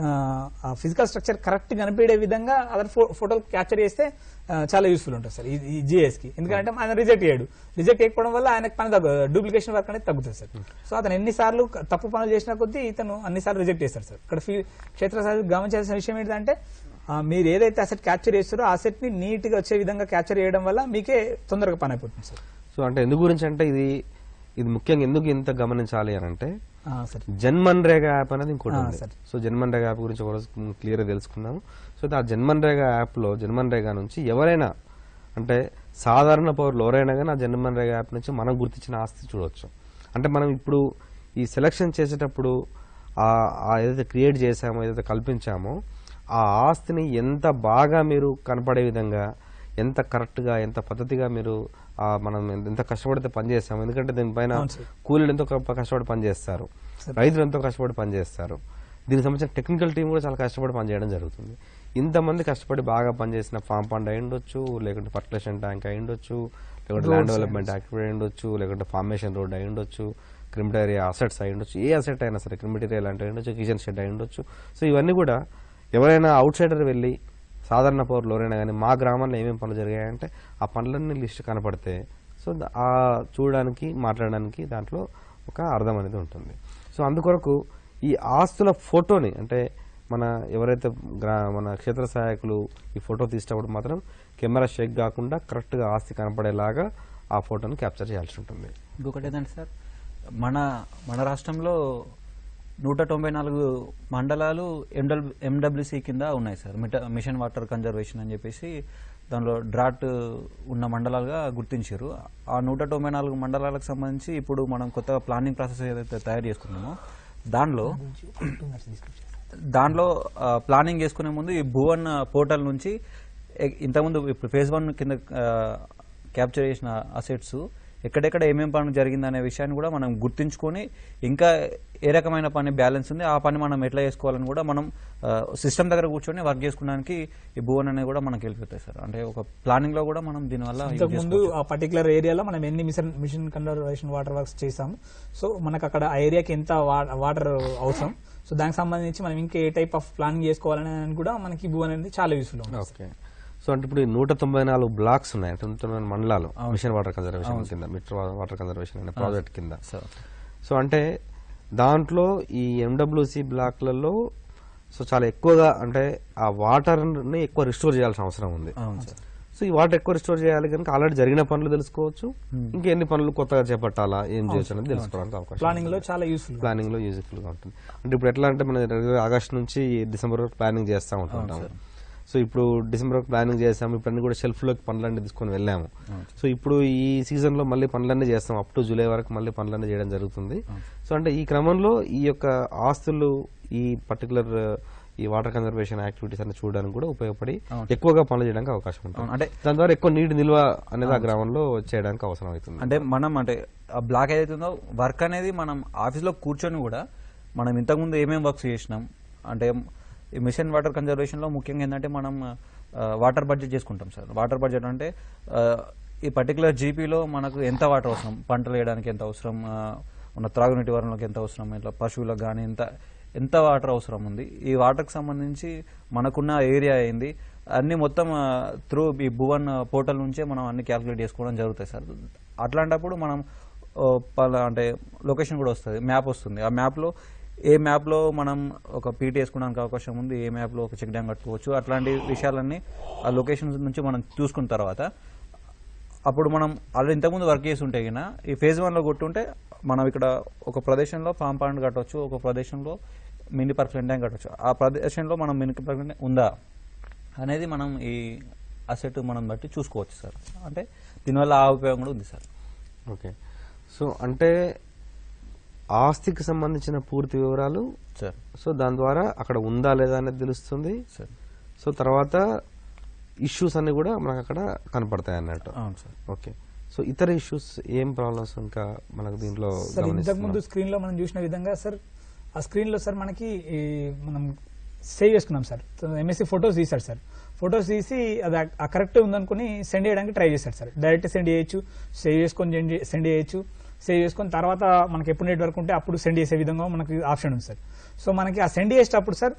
ఫిజికల్ స్ట్రక్చర్ కరెక్ట్ కనిపించే విధంగా అతను ఫోటోలు క్యాప్చర్ చేస్తే ఆ, చాలా యూస్ఫుల్ ఉంటుంది సార్ ఈ జిఎస్ కి ఎందుకంటే ఆయన రిజెక్ట్ చేయడు రిజెక్ట్ చేయకపోవడం వల్ల ఆయనకు పని తగ్గు డూప్లికేషన్ వర్క్ అనేది తగ్గుతుంది సార్ సో అతను ఎన్నిసార్లు తప్పు పనులు చేసిన కొద్దీ ఇతను అన్నిసార్లు రిజెక్ట్ చేస్తారు సార్ ఇక్కడ ఫీ- క్షేత్రస్థాయి గమనించాల్సిన విషయం ఏంటంటే ఆ, మీరు ఏదైతే అసెట్ క్యాప్చర్ చేస్తారో ఆ సెట్ ని నీట్ గా వచ్చే విధంగా క్యాప్చర్ చేయడం వల్ల మీకే తొందరగా పని అయిపోతుంది సార్ సో అంటే ఎందు గురించి అంటే ఇది ఇది ముఖ్యంగా ఎందుకు ఇంత గమనించాలి అని అంటే ఆ, సార్ జన్మన్రేగా యాప్ అనేది ఇంకోటి ఆ, ఉంది సరే. సో జన్మన్రేగా యాప్ గురించి ఒక క్లియర్ గా తెలుసుకుందాము సో ఆ జన్మన్రేగా యాప్ లో జన్మన్రేగా నుంచి ఎవరైనా అంటే సాధారణ పౌరులు ఎవరైనా కానీ ఆ జన్మన్రేగా యాప్ నుంచి మనం గుర్తించిన ఆస్తి చూడవచ్చు అంటే మనం ఇప్పుడు ఈ సెలక్షన్ చేసేటప్పుడు ఆ ఆ ఏదైతే క్రియేట్ చేశామో ఏదైతే కల్పించామో ఆ ఆస్తిని ఎంత బాగా మీరు కనపడే విధంగా ఎంత కరెక్ట్గా ఎంత పద్ధతిగా మీరు ఆ మనం ఎంత- ఎంత కష్టపడితే పనిచేస్తాము ఎందుకంటే దీనిపైన అవును సార్. కూలీలు ఎంతో క- కష్టపడి పనిచేస్తారు రైతులు ఎంతో కష్టపడి పనిచేస్తారు దీనికి సంబంధించిన టెక్నికల్ టీం కూడా చాలా కష్టపడి పనిచేయడం జరుగుతుంది ఇంతమంది కష్టపడి బాగా పనిచేసిన ఫామ్ పండ్ అయి ఉండొచ్చు లేకుంటే ఫర్టిలైజేషన్ ట్యాంక్ అయి ఉండొచ్చు లేకుంటే ల్యాండ్ డెవలప్మెంట్ యాక్టివిటీ అయి ఉండొచ్చు లేకుంటే ఫార్మేషన్ రోడ్ అయి ఉండొచ్చు క్రిమిటేరియా అసెట్స్ అయి ఉండొచ్చు ఏ అసెట్ అయినా సరే క్రిమిటేరియా అంటే అయి ఉండొచ్చు కిచెన్ షెడ్ అయి ఉండొచ్చు సో ఇవన్నీ కూడా ఎవరైనా అవుట్ సైడర్ వెళ్ళి సాధారణ పౌరులు ఎవరైనా కానీ మా గ్రామంలో ఏమేమి పనులు జరిగాయంటే ఆ పనులన్నీ లిస్ట్ కనపడితే సో ద- ఆ చూడడానికి మాట్లాడడానికి దాంట్లో ఒక అర్థం అనేది ఉంటుంది సో అందుకొరకు ఈ ఆస్తుల ఫోటోని అంటే మన ఎవరైతే గ్రా మన క్షేత్ర సహాయకులు ఈ ఫోటో తీసేటప్పుడు మాత్రం కెమెరా షేక్ కాకుండా కరెక్ట్గా ఆస్తి కనపడేలాగా ఆ ఫోటోని క్యాప్చర్ చేయాల్సి ఉంటుంది ఇంకొకటి ఏంటంటే సార్ మన మన రాష్ట్రంలో నూట తొంభై నాలుగు మండలాలు ఎండల్ ఎండబ్ల్యూసి కింద ఉన్నాయి సార్ మిట- మిషన్ వాటర్ కన్జర్వేషన్ అని చెప్పేసి దానిలో డ్రాట్ ఉన్న మండలాలుగా గుర్తించారు ఆ నూట తొంభై నాలుగు మండలాలకు సంబంధించి ఇప్పుడు మనం కొత్తగా ప్లానింగ్ ప్రాసెస్ ఏదైతే తయారు చేసుకున్నామో దానిలో దాంట్లో ఆ, ప్లానింగ్ చేసుకునే ముందు ఈ భువన్ పోర్టల్ నుంచి ఎ- ఇంతకుముందు ఇప్పుడు ఫేజ్ వన్ కింద ఆ, క్యాప్చర్ చేసిన అసెట్స్ ఎక్కడెక్కడ ఏమేం పని జరిగిందనే విషయాన్ని కూడా మనం గుర్తించుకొని ఇంకా ఏ రకమైన పని బ్యాలెన్స్ ఉంది ఆ పని మనం ఎట్లా చేసుకోవాలని కూడా మనం సిస్టమ్ దగ్గర కూర్చొని వర్క్ చేసుకోవడానికి ఈ భువన్ అనేది కూడా మనకి వెళ్ళిపోతాయి సార్ అంటే ఒక ప్లానింగ్ లో కూడా మనం దీనివల్ల use ఇంతకు ముందు చేసుకోవచ్చు. ఆ పర్టికులర్ ఏరియాలో మనం ఎన్ని mission mission conservation water works చేసాము సో మనకు అక్కడ ఆ ఏరియాకి ఎంత వాటర్ అవసరం సో దానికి సంబంధించి మనం ఇంకా ఏ టైప్ ఆఫ్ ప్లానింగ్ చేసుకోవాలని కూడా మనకి భూ అనేది చాలా యూస్ఫుల్ ఉంటుంది ఓకే సో అంటే ఇప్పుడు ఈ నూట తొంభై నాలుగు బ్లాక్స్ ఉన్నాయి అంటే నూట తొంభై నాలుగు మండలాలు మిషన్ వాటర్ కన్జర్వేషన్ కింద మిటర్ వాటర్ కన్జర్వేషన్ అనే ప్రాజెక్ట్ కింద సార్ సో అంటే దాంట్లో ఈ ఎండబ్ల్యూసి బ్లాక్లలో సో చాలా ఎక్కువగా అంటే ఆ వాటర్ని ఎక్కువ రిస్టోర్ చేయాల్సిన అవసరం ఉంది అవును సార్ సో ఈ వాటర్ ఎక్కువ రిస్టోర్ చేయాలి కనుక ఆల్రెడీ జరిగిన పనులు తెలుసుకోవచ్చు ఇంకా ఎన్ని పనులు కొత్తగా చేపట్టాలా ఏం చేయొచ్చు అనేది తెలుసుకోవడానికి అవకాశం ప్లానింగ్ లో చాలా యూస్ఫుల్ ప్లానింగ్ లో యూజ్ఫుల్ గా ఉంటుంది అంటే ఇప్పుడు ఎట్లా అంటే మన రెగ్యులర్ ఆగస్ట్ నుంచి డిసెంబర్ వరకు ప్లానింగ్ చేస్తూ ఉంటుంటాం సో ఇప్పుడు డిసెంబర్ వరకు ప్లానింగ్ చేస్తాము ఇప్పుడు అన్ని కూడా షెల్ఫ్ లోకి పనులన్నీ తీసుకొని వెళ్ళాము సో ఇప్పుడు ఈ సీజన్ లో మళ్ళీ పనులన్నీ చేస్తాం అప్ టు జూలై వరకు మళ్ళీ పనులన్నీ చేయడం జరుగుతుంది సో అంటే ఈ క్రమంలో ఈ యొక్క ఆస్తులు ఈ పర్టికులర్ ఈ వాటర్ కన్జర్వేషన్ యాక్టివిటీస్ అన్ని చూడడానికి కూడా ఉపయోగపడి ఎక్కువగా పనులు చేయడానికి అవకాశం ఉంటుంది అవును, అంటే దాని ద్వారా ఎక్కువ నీటి నిల్వ అనేది ఆ గ్రామంలో చేయడానికి అవసరం అవుతుంది అంటే మనం అంటే ఆ బ్లాక్ ఏదైతుందో వర్క్ అనేది మనం ఆఫీస్లో కూర్చొని కూడా మనం ఇంతకుముందు ఏమేం వర్క్స్ చేసినాం అంటే ఈ మిషన్ వాటర్ కన్జర్వేషన్లో ముఖ్యంగా ఏంటంటే మనం వాటర్ బడ్జెట్ చేసుకుంటాం సార్ వాటర్ బడ్జెట్ అంటే ఆ, ఈ పర్టికులర్ జీపీలో మనకు ఎంత వాటర్ అవసరం పంటలు వేయడానికి ఎంత అవసరం ఆ, ఉన్న త్రాగునీటి వరంలోకి ఎంత అవసరం ఇట్లా పశువులకు కానీ ఎంత ఎంత వాటర్ అవసరం ఉంది ఈ వాటర్కి సంబంధించి మనకున్న ఏరియా ఏంది అన్ని మొత్తం త్రూ ఈ భువన్ పోర్టల్ నుంచే మనం అన్ని క్యాలిక్యులేట్ చేసుకోవడం జరుగుతాయి సార్ అట్లాంటప్పుడు మనం ఓ, పలా అంటే లొకేషన్ కూడా వస్తుంది మ్యాప్ వస్తుంది ఆ మ్యాప్లో ఏ మ్యాప్లో మనం ఒక పీటీ వేసుకోవడానికి అవకాశం ఉంది ఏ మ్యాప్లో ఒక చెక్ డ్యామ్ కట్టుకోవచ్చు అట్లాంటి విషయాలన్నీ ఆ లొకేషన్ నుంచి మనం చూసుకున్న తర్వాత అప్పుడు మనం ఆల్రెడీ ఇంతకుముందు వర్క్ చేసి ఉంటే గిన ఈ ఫేజ్ వన్లో కొట్టుంటే మనం ఇక్కడ ఒక ప్రదేశంలో ఫామ్ పాయింట్ కట్టవచ్చు ఒక ప్రదేశంలో మినీ పర్ఫెక్ట్ ట్యాంక్ కట్టవచ్చు ఆ ప్రదేశంలో మనం మినీ పర్ఫెక్ట్ ఉందా అనేది మనం ఈ అసెట్ మనం బట్టి చూసుకోవచ్చు సార్ అంటే దీనివల్ల ఆ ఉపయోగం కూడా ఉంది సార్ ఓకే సో అంటే ఆస్తికి సంబంధించిన పూర్తి వివరాలు సార్ సో దాని ద్వారా అక్కడ ఉందా లేదా అనేది తెలుస్తుంది సార్ సో తర్వాత ఇష్యూస్ అన్ని కూడా మనకు అక్కడ కనపడతాయి అన్నట్టు అవును సార్ ఓకే సో ఇతర ఇష్యూస్ ఏం ప్రాబ్లమ్స్ ఇంకా మనకు దీంట్లో సార్ ఇంతకు ముందు గమనిస్తున్నాం? స్క్రీన్ లో మనం చూసిన విధంగా సార్ ఆ స్క్రీన్ లో సార్ మనకి ఈ మనం సేవ్ చేసుకున్నాం సార్ ఎంఎస్సి ఫొటోస్ తీశాడు సార్ ఫొటోస్ తీసి అది ఆ కరెక్ట్ ఉందనుకుని సెండ్ చేయడానికి ట్రై చేశాడు సార్ డైరెక్ట్ సెండ్ చేయొచ్చు సేవ్ చేసుకొని సెండ్ చేయొచ్చు సేవ్ చేసుకొని తర్వాత మనకి ఎప్పుడు నెట్వర్క్ ఉంటే అప్పుడు సెండ్ చేసే విధంగా మనకి ఆప్షన్ ఉంది సార్ సో మనకి ఆ సెండ్ చేసేటప్పుడు సార్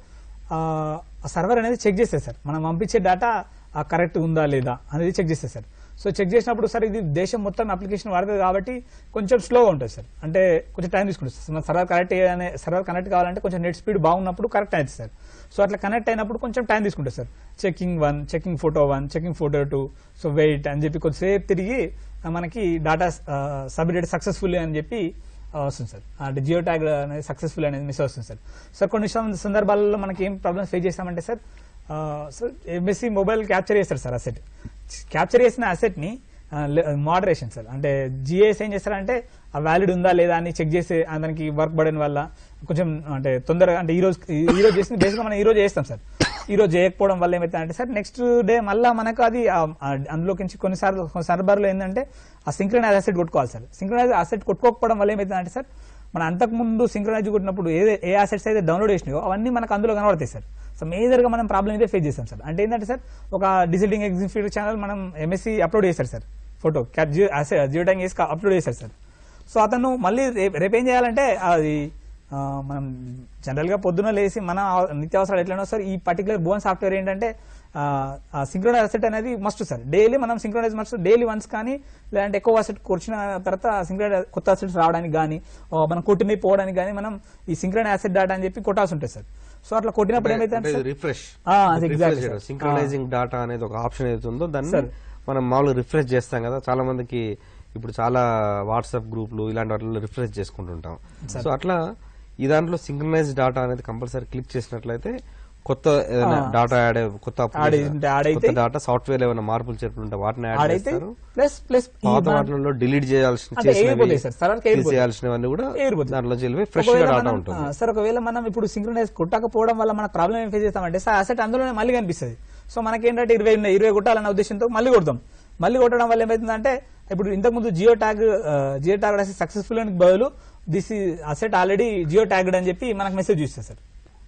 ఆ సర్వర్ అనేది చెక్ చేస్తుంది సార్ మనం పంపించే డేటా కరెక్ట్ ఉందా లేదా అనేది చెక్ చేస్తుంది సార్ సో చెక్ చేసినప్పుడు సార్ ఇది దేశం మొత్తం అప్లికేషన్ వాడుతుంది కాబట్టి కొంచెం స్లోగా ఉంటుంది సార్ అంటే కొంచెం టైం తీసుకుంటుంది సార్ మన సర్వర్ కనెక్ట్ అనే సర్వర్ కనెక్ట్ కావాలంటే కొంచెం నెట్ స్పీడ్ బాగున్నప్పుడు కరెక్ట్ అవుతుంది సార్ సో అట్లా కనెక్ట్ అయినప్పుడు కొంచెం టైం తీసుకుంటుంది sir checking one checking photo one checking photo two so wait అని చెప్పి కొద్దిసేపు తిరిగి ఆ, మనకి డేటా సబ్మిటెడ్ సక్సెస్ఫుల్ అని చెప్పి ఆ, వస్తుంది సార్ అంటే జియో ట్యాగ్ అనేది సక్సెస్ఫుల్ అనేది మిస్ వస్తుంది సార్ సార్ కొన్ని సం- సందర్భాలలో మనకి ఏం ప్రాబ్లమ్స్ ఫేస్ చేస్తామంటే sir sir MSC mobile capture చేస్తారు సార్ అసెట్ క్యాప్చర్ చేసిన అసెట్ ని మోడరేషన్ సార్ అంటే జిఎస్ ఏం చేస్తారంటే ఆ వ్యాలిడ్ ఉందా లేదా అని చెక్ చేసి ఆ దానికి వర్క్ బడన్ వల్ల కొంచెం అంటే తొందరగా అంటే ఈ రోజు ఈ రోజు చేసింది బేసిక్గా మనం ఈ రోజు చేస్తాం సార్ ఈ రోజు చేయకపోవడం వల్ల ఏమైతే అంటే సార్ నెక్స్ట్ డే మళ్ళీ మనకు అది ఆ- ఆ అందులోకి నుంచి కొన్నిసార్లు కొన్ని సందర్భాల్లో ఏంటంటే ఆ సింక్రనైజ్ అసెట్ కొట్టుకోవాలి సార్ సింక్రనైజ్ అసెట్ కొట్టుకోకపోవడం వల్ల ఏమైతే అంటే సార్ మన అంతకుముందు సింక్రనైజ్ కొట్టినప్పుడు ఏ ఏ అసెట్స్ అయితే డౌన్లోడ్ చేసినాయో అవన్నీ మనకు అందులో కనబడతాయి సార్ సో మేజర్ గా మనం ప్రాబ్లం ఇదే ఫేస్ చేస్తాం సార్ అంటే ఏంటంటే సార్ ఒక డిజిటింగ్ ఎగ్జిక్యూటివ్ ఛానల్ మనం ఎంఎస్సి అప్లోడ్ చేశారు సార్ ఫోటో జియో ట్యాంగ్ చేసి అప్లోడ్ చేశారు సార్ సో అతను మళ్ళీ రేపు రేపు ఏం చేయాలంటే అది ఆ, మనం జనరల్ గా పొద్దున లేసి మన అవ- నిత్యావసరాలు ఎట్లనో సార్ ఈ పర్టికులర్ బోన్ సాఫ్ట్వేర్ ఏంటంటే సింక్రోనైజ్ అసెట్ అనేది మస్ట్ సార్ డైలీ మనం సింక్రోనైజ్ మస్ట్ డైలీ వన్స్ కానీ లేదంటే ఎక్కువ అసెట్ కూర్చిన తర్వాత సింక్రోనైజ్ కొత్త అసెట్స్ రావడానికి కానీ మనం కొట్టినవి పోవడానికి కానీ మనం ఈ సింక్రోనైజ్ అసెట్ డాటా అని చెప్పి కొట్టాల్సి ఉంటుంది సార్ సో అట్లా కొట్టినప్పుడు ఏమైతే అంటే సార్, రిఫ్రెష్ ఆ, అది exactly, sir. సింక్రనైజింగ్ డాటా అనేది ఒక ఆప్షన్ ఏదైతే ఉందో దాన్ని Sir. మనం మామూలుగా రిఫ్రెష్ చేస్తాం కదా చాలా మందికి ఇప్పుడు చాలా వాట్సాప్ గ్రూపులు ఇలాంటి వాటిలో రిఫ్రెష్ చేసుకుంటుంటాం సో అట్లా ఈ దాంట్లో సింక్రనైజ్ డాటా అనేది కంపల్సరీ క్లిక్ చేసినట్లయితే కొత్త ఏదైనా ఆ. డాటా యాడ్ కొత్త Add అయింటే add అయితే- కొత్త డాటా సాఫ్ట్వేర్ ఏమైనా మార్పులు చేర్పులు ఉంటే వాటిని యాడ్ ఆడైతే చేస్తారు ప్లస్ ప్లస్ పాత వాటిలో డిలీట్ చేయాల్సిన అంటే ఎగిరిపోతాయి సార్. సర్వర్కి ఎగిరిపోతాయి. చేయాల్సినవన్నీ కూడా ఎగిరిపోతాయి. దాంట్లో వెళ్ళిపోయి ఫ్రెష్ గా ఒకవేళ డాటా మనం- ఉంటుంది ఆ, సార్ ఒకవేళ మనం ఇప్పుడు సింక్రనైజ్ కొట్టకపోవడం వల్ల మనకు ప్రాబ్లం ఏం ఫేస్ చేస్తామంటే సార్ అసెట్ అందులోనే మళ్ళీ కనిపిస్తుంది సో మనకేంటంటే ఇరవై ఉన్నాయి ఇరవై కొట్టాలన్న ఉద్దేశంతో మళ్ళీ కొడతాం మళ్ళీ కొట్టడం వల్ల ఏమవుతుందంటే ఇప్పుడు ఇంతకుముందు geo tag geo tag successful అని బదులు this asset already geo tagged అని చెప్పి మనకు మెసేజ్ ఇస్తుంది సార్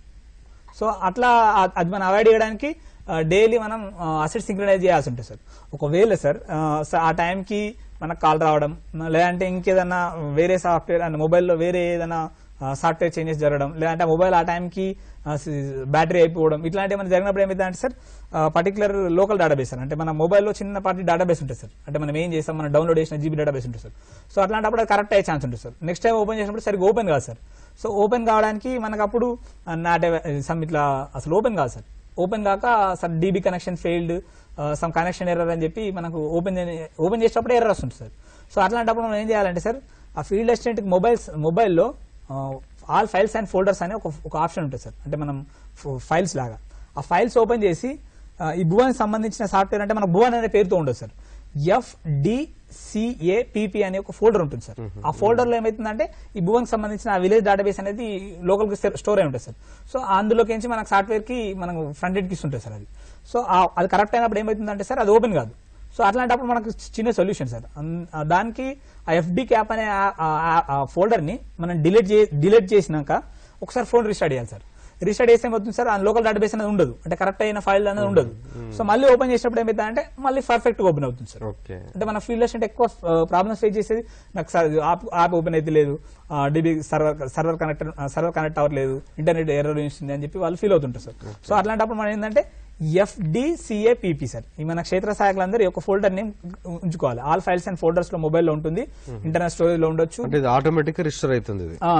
సో అట్లా ఆ- అది మనం అవాయిడ్ చేయడానికి డైలీ మనం అసెట్ సింక్రనైజ్ చేయాల్సి ఉంటుంది సార్ ఒకవేళ సార్ ఆ, స- ఆ టైంకి మనకు కాల్ రావడం లేదంటే ఇంకేదన్నా వేరే సాఫ్ట్వేర్ అండ్ మొబైల్లో వేరే ఏదైనా సాఫ్ట్వేర్ చేంజెస్ జరగడం లేదంటే మొబైల్ ఆ టైంకి బ్యాటరీ అయిపోవడం ఇట్లాంటి ఏమైనా జరిగినప్పుడు ఏమైతే అంటే sir particular local database sir అంటే మన మొబైల్లో చిన్న పార్టీ డేటాబేస్ ఉంటుంది సార్ అంటే మనం ఏం చేస్తాం మనం డౌన్లోడ్ చేసిన జీబీ డేటాబేస్ ఉంటుంది సార్ సో అట్లాంటప్పుడు అది కరెక్ట్ అయ్యే ఛాన్స్ ఉంటుంది సార్ నెక్స్ట్ టైం ఓపెన్ చేసినప్పుడు సరిగ్గా ఓపెన్ కాదు సార్ సో ఓపెన్ కావడానికి మనకు అప్పుడు నాట్ సమ్ ఇట్లా అసలు ఓపెన్ కాదు సార్ ఓపెన్ కాక sir DB connection failed some connection error అని చెప్పి మనకు ఓపెన్ ఓపెన్ చేసేటప్పుడు ఎర్రర్ వస్తుంది సార్ సో అట్లాంటప్పుడు మనం ఏం చేయాలంటే సార్ ఆ ఫీల్డ్ అసిస్టెంట్ మొబైల్స్ మొబైల్లో ఆల్ ఫైల్స్ అండ్ ఫోల్డర్స్ అనే ఒక ఒక ఆప్షన్ ఉంటుంది సార్ అంటే మనం ఫైల్స్ లాగా ఆ ఫైల్స్ ఓపెన్ చేసి ఆ, ఈ భువన్ సంబంధించిన సాఫ్ట్వేర్ అంటే మన భువన్ అనే పేరుతో ఉండదు సార్ ఎఫ్ డిసిఏపిపి అనే ఒక ఫోల్డర్ ఉంటుంది సార్ ఆ ఫోల్డర్ లో ఏమైతుందంటే ఈ భువన్ సంబంధించిన ఆ విలేజ్ డేటాబేస్ అనేది లోకల్ గా స్టోర్ అయి ఉంటుంది సార్ సో అందులోకి నుంచి మనకు సాఫ్ట్వేర్ కి మనం ఫ్రంట్ ఎండ్ కి ఇస్తుంటుంది సార్ అది సో ఆ- అది కరెక్ట్ అయినప్పుడు ఏమైతుందంటే సార్ అది ఓపెన్ కాదు సో అట్లాంటప్పుడు మనకు చిన్న సొల్యూషన్ సార్ అన్- ఆ దానికి ఆ ఎఫ్డి క్యాప్ అనే ఆ ఫోల్డర్ ని మనం డిలీట్ చే డిలీట్ చేసినాక ఒకసారి ఫోన్ రీస్టార్ట్ చేయాలి సార్ రీస్టార్ట్ చేస్తే ఏమవుతుంది సార్ ఆ లోకల్ డేటాబేస్ అనేది ఉండదు అంటే కరెక్ట్ అయిన ఫైల్ అనేది ఉండదు సో మళ్ళీ ఓపెన్ చేసినప్పుడు ఏమైతే అంటే మళ్ళీ పర్ఫెక్ట్ ఓపెన్ అవుతుంది సార్ ఓకే అంటే మన ఫీల్డ్ అంటే ఎక్కువ ప్రాబ్లమ్స్ ఫేస్ చేసేది నాకు సార్ యాప్ యాప్ ఓపెన్ అయితే లేదు DB server server connect server connect అవ్వట్లేదు ఇంటర్నెట్ ఎర్రర్ ఇస్తుంది అని చెప్పి వాళ్ళు ఫీల్ అవుతుంటారు సార్ సో అట్లాంటప్పుడు మనం ఏంటంటే ఎఫ్డిసిఏపిపి సార్ ఈ మన క్షేత్ర సహాయకులందరూ ఈ యొక్క ఫోల్డర్ ని ఉంచుకోవాలి ఆల్ ఫైల్స్ అండ్ ఫోల్డర్స్ లో మొబైల్ లో ఉంటుంది ఇంటర్నెట్ స్టోరేజ్ లో ఉండొచ్చు అంటే ఇది ఆటోమేటిక్ గా రిజిస్టర్ అవుతుంది ఇది ఆ, సార్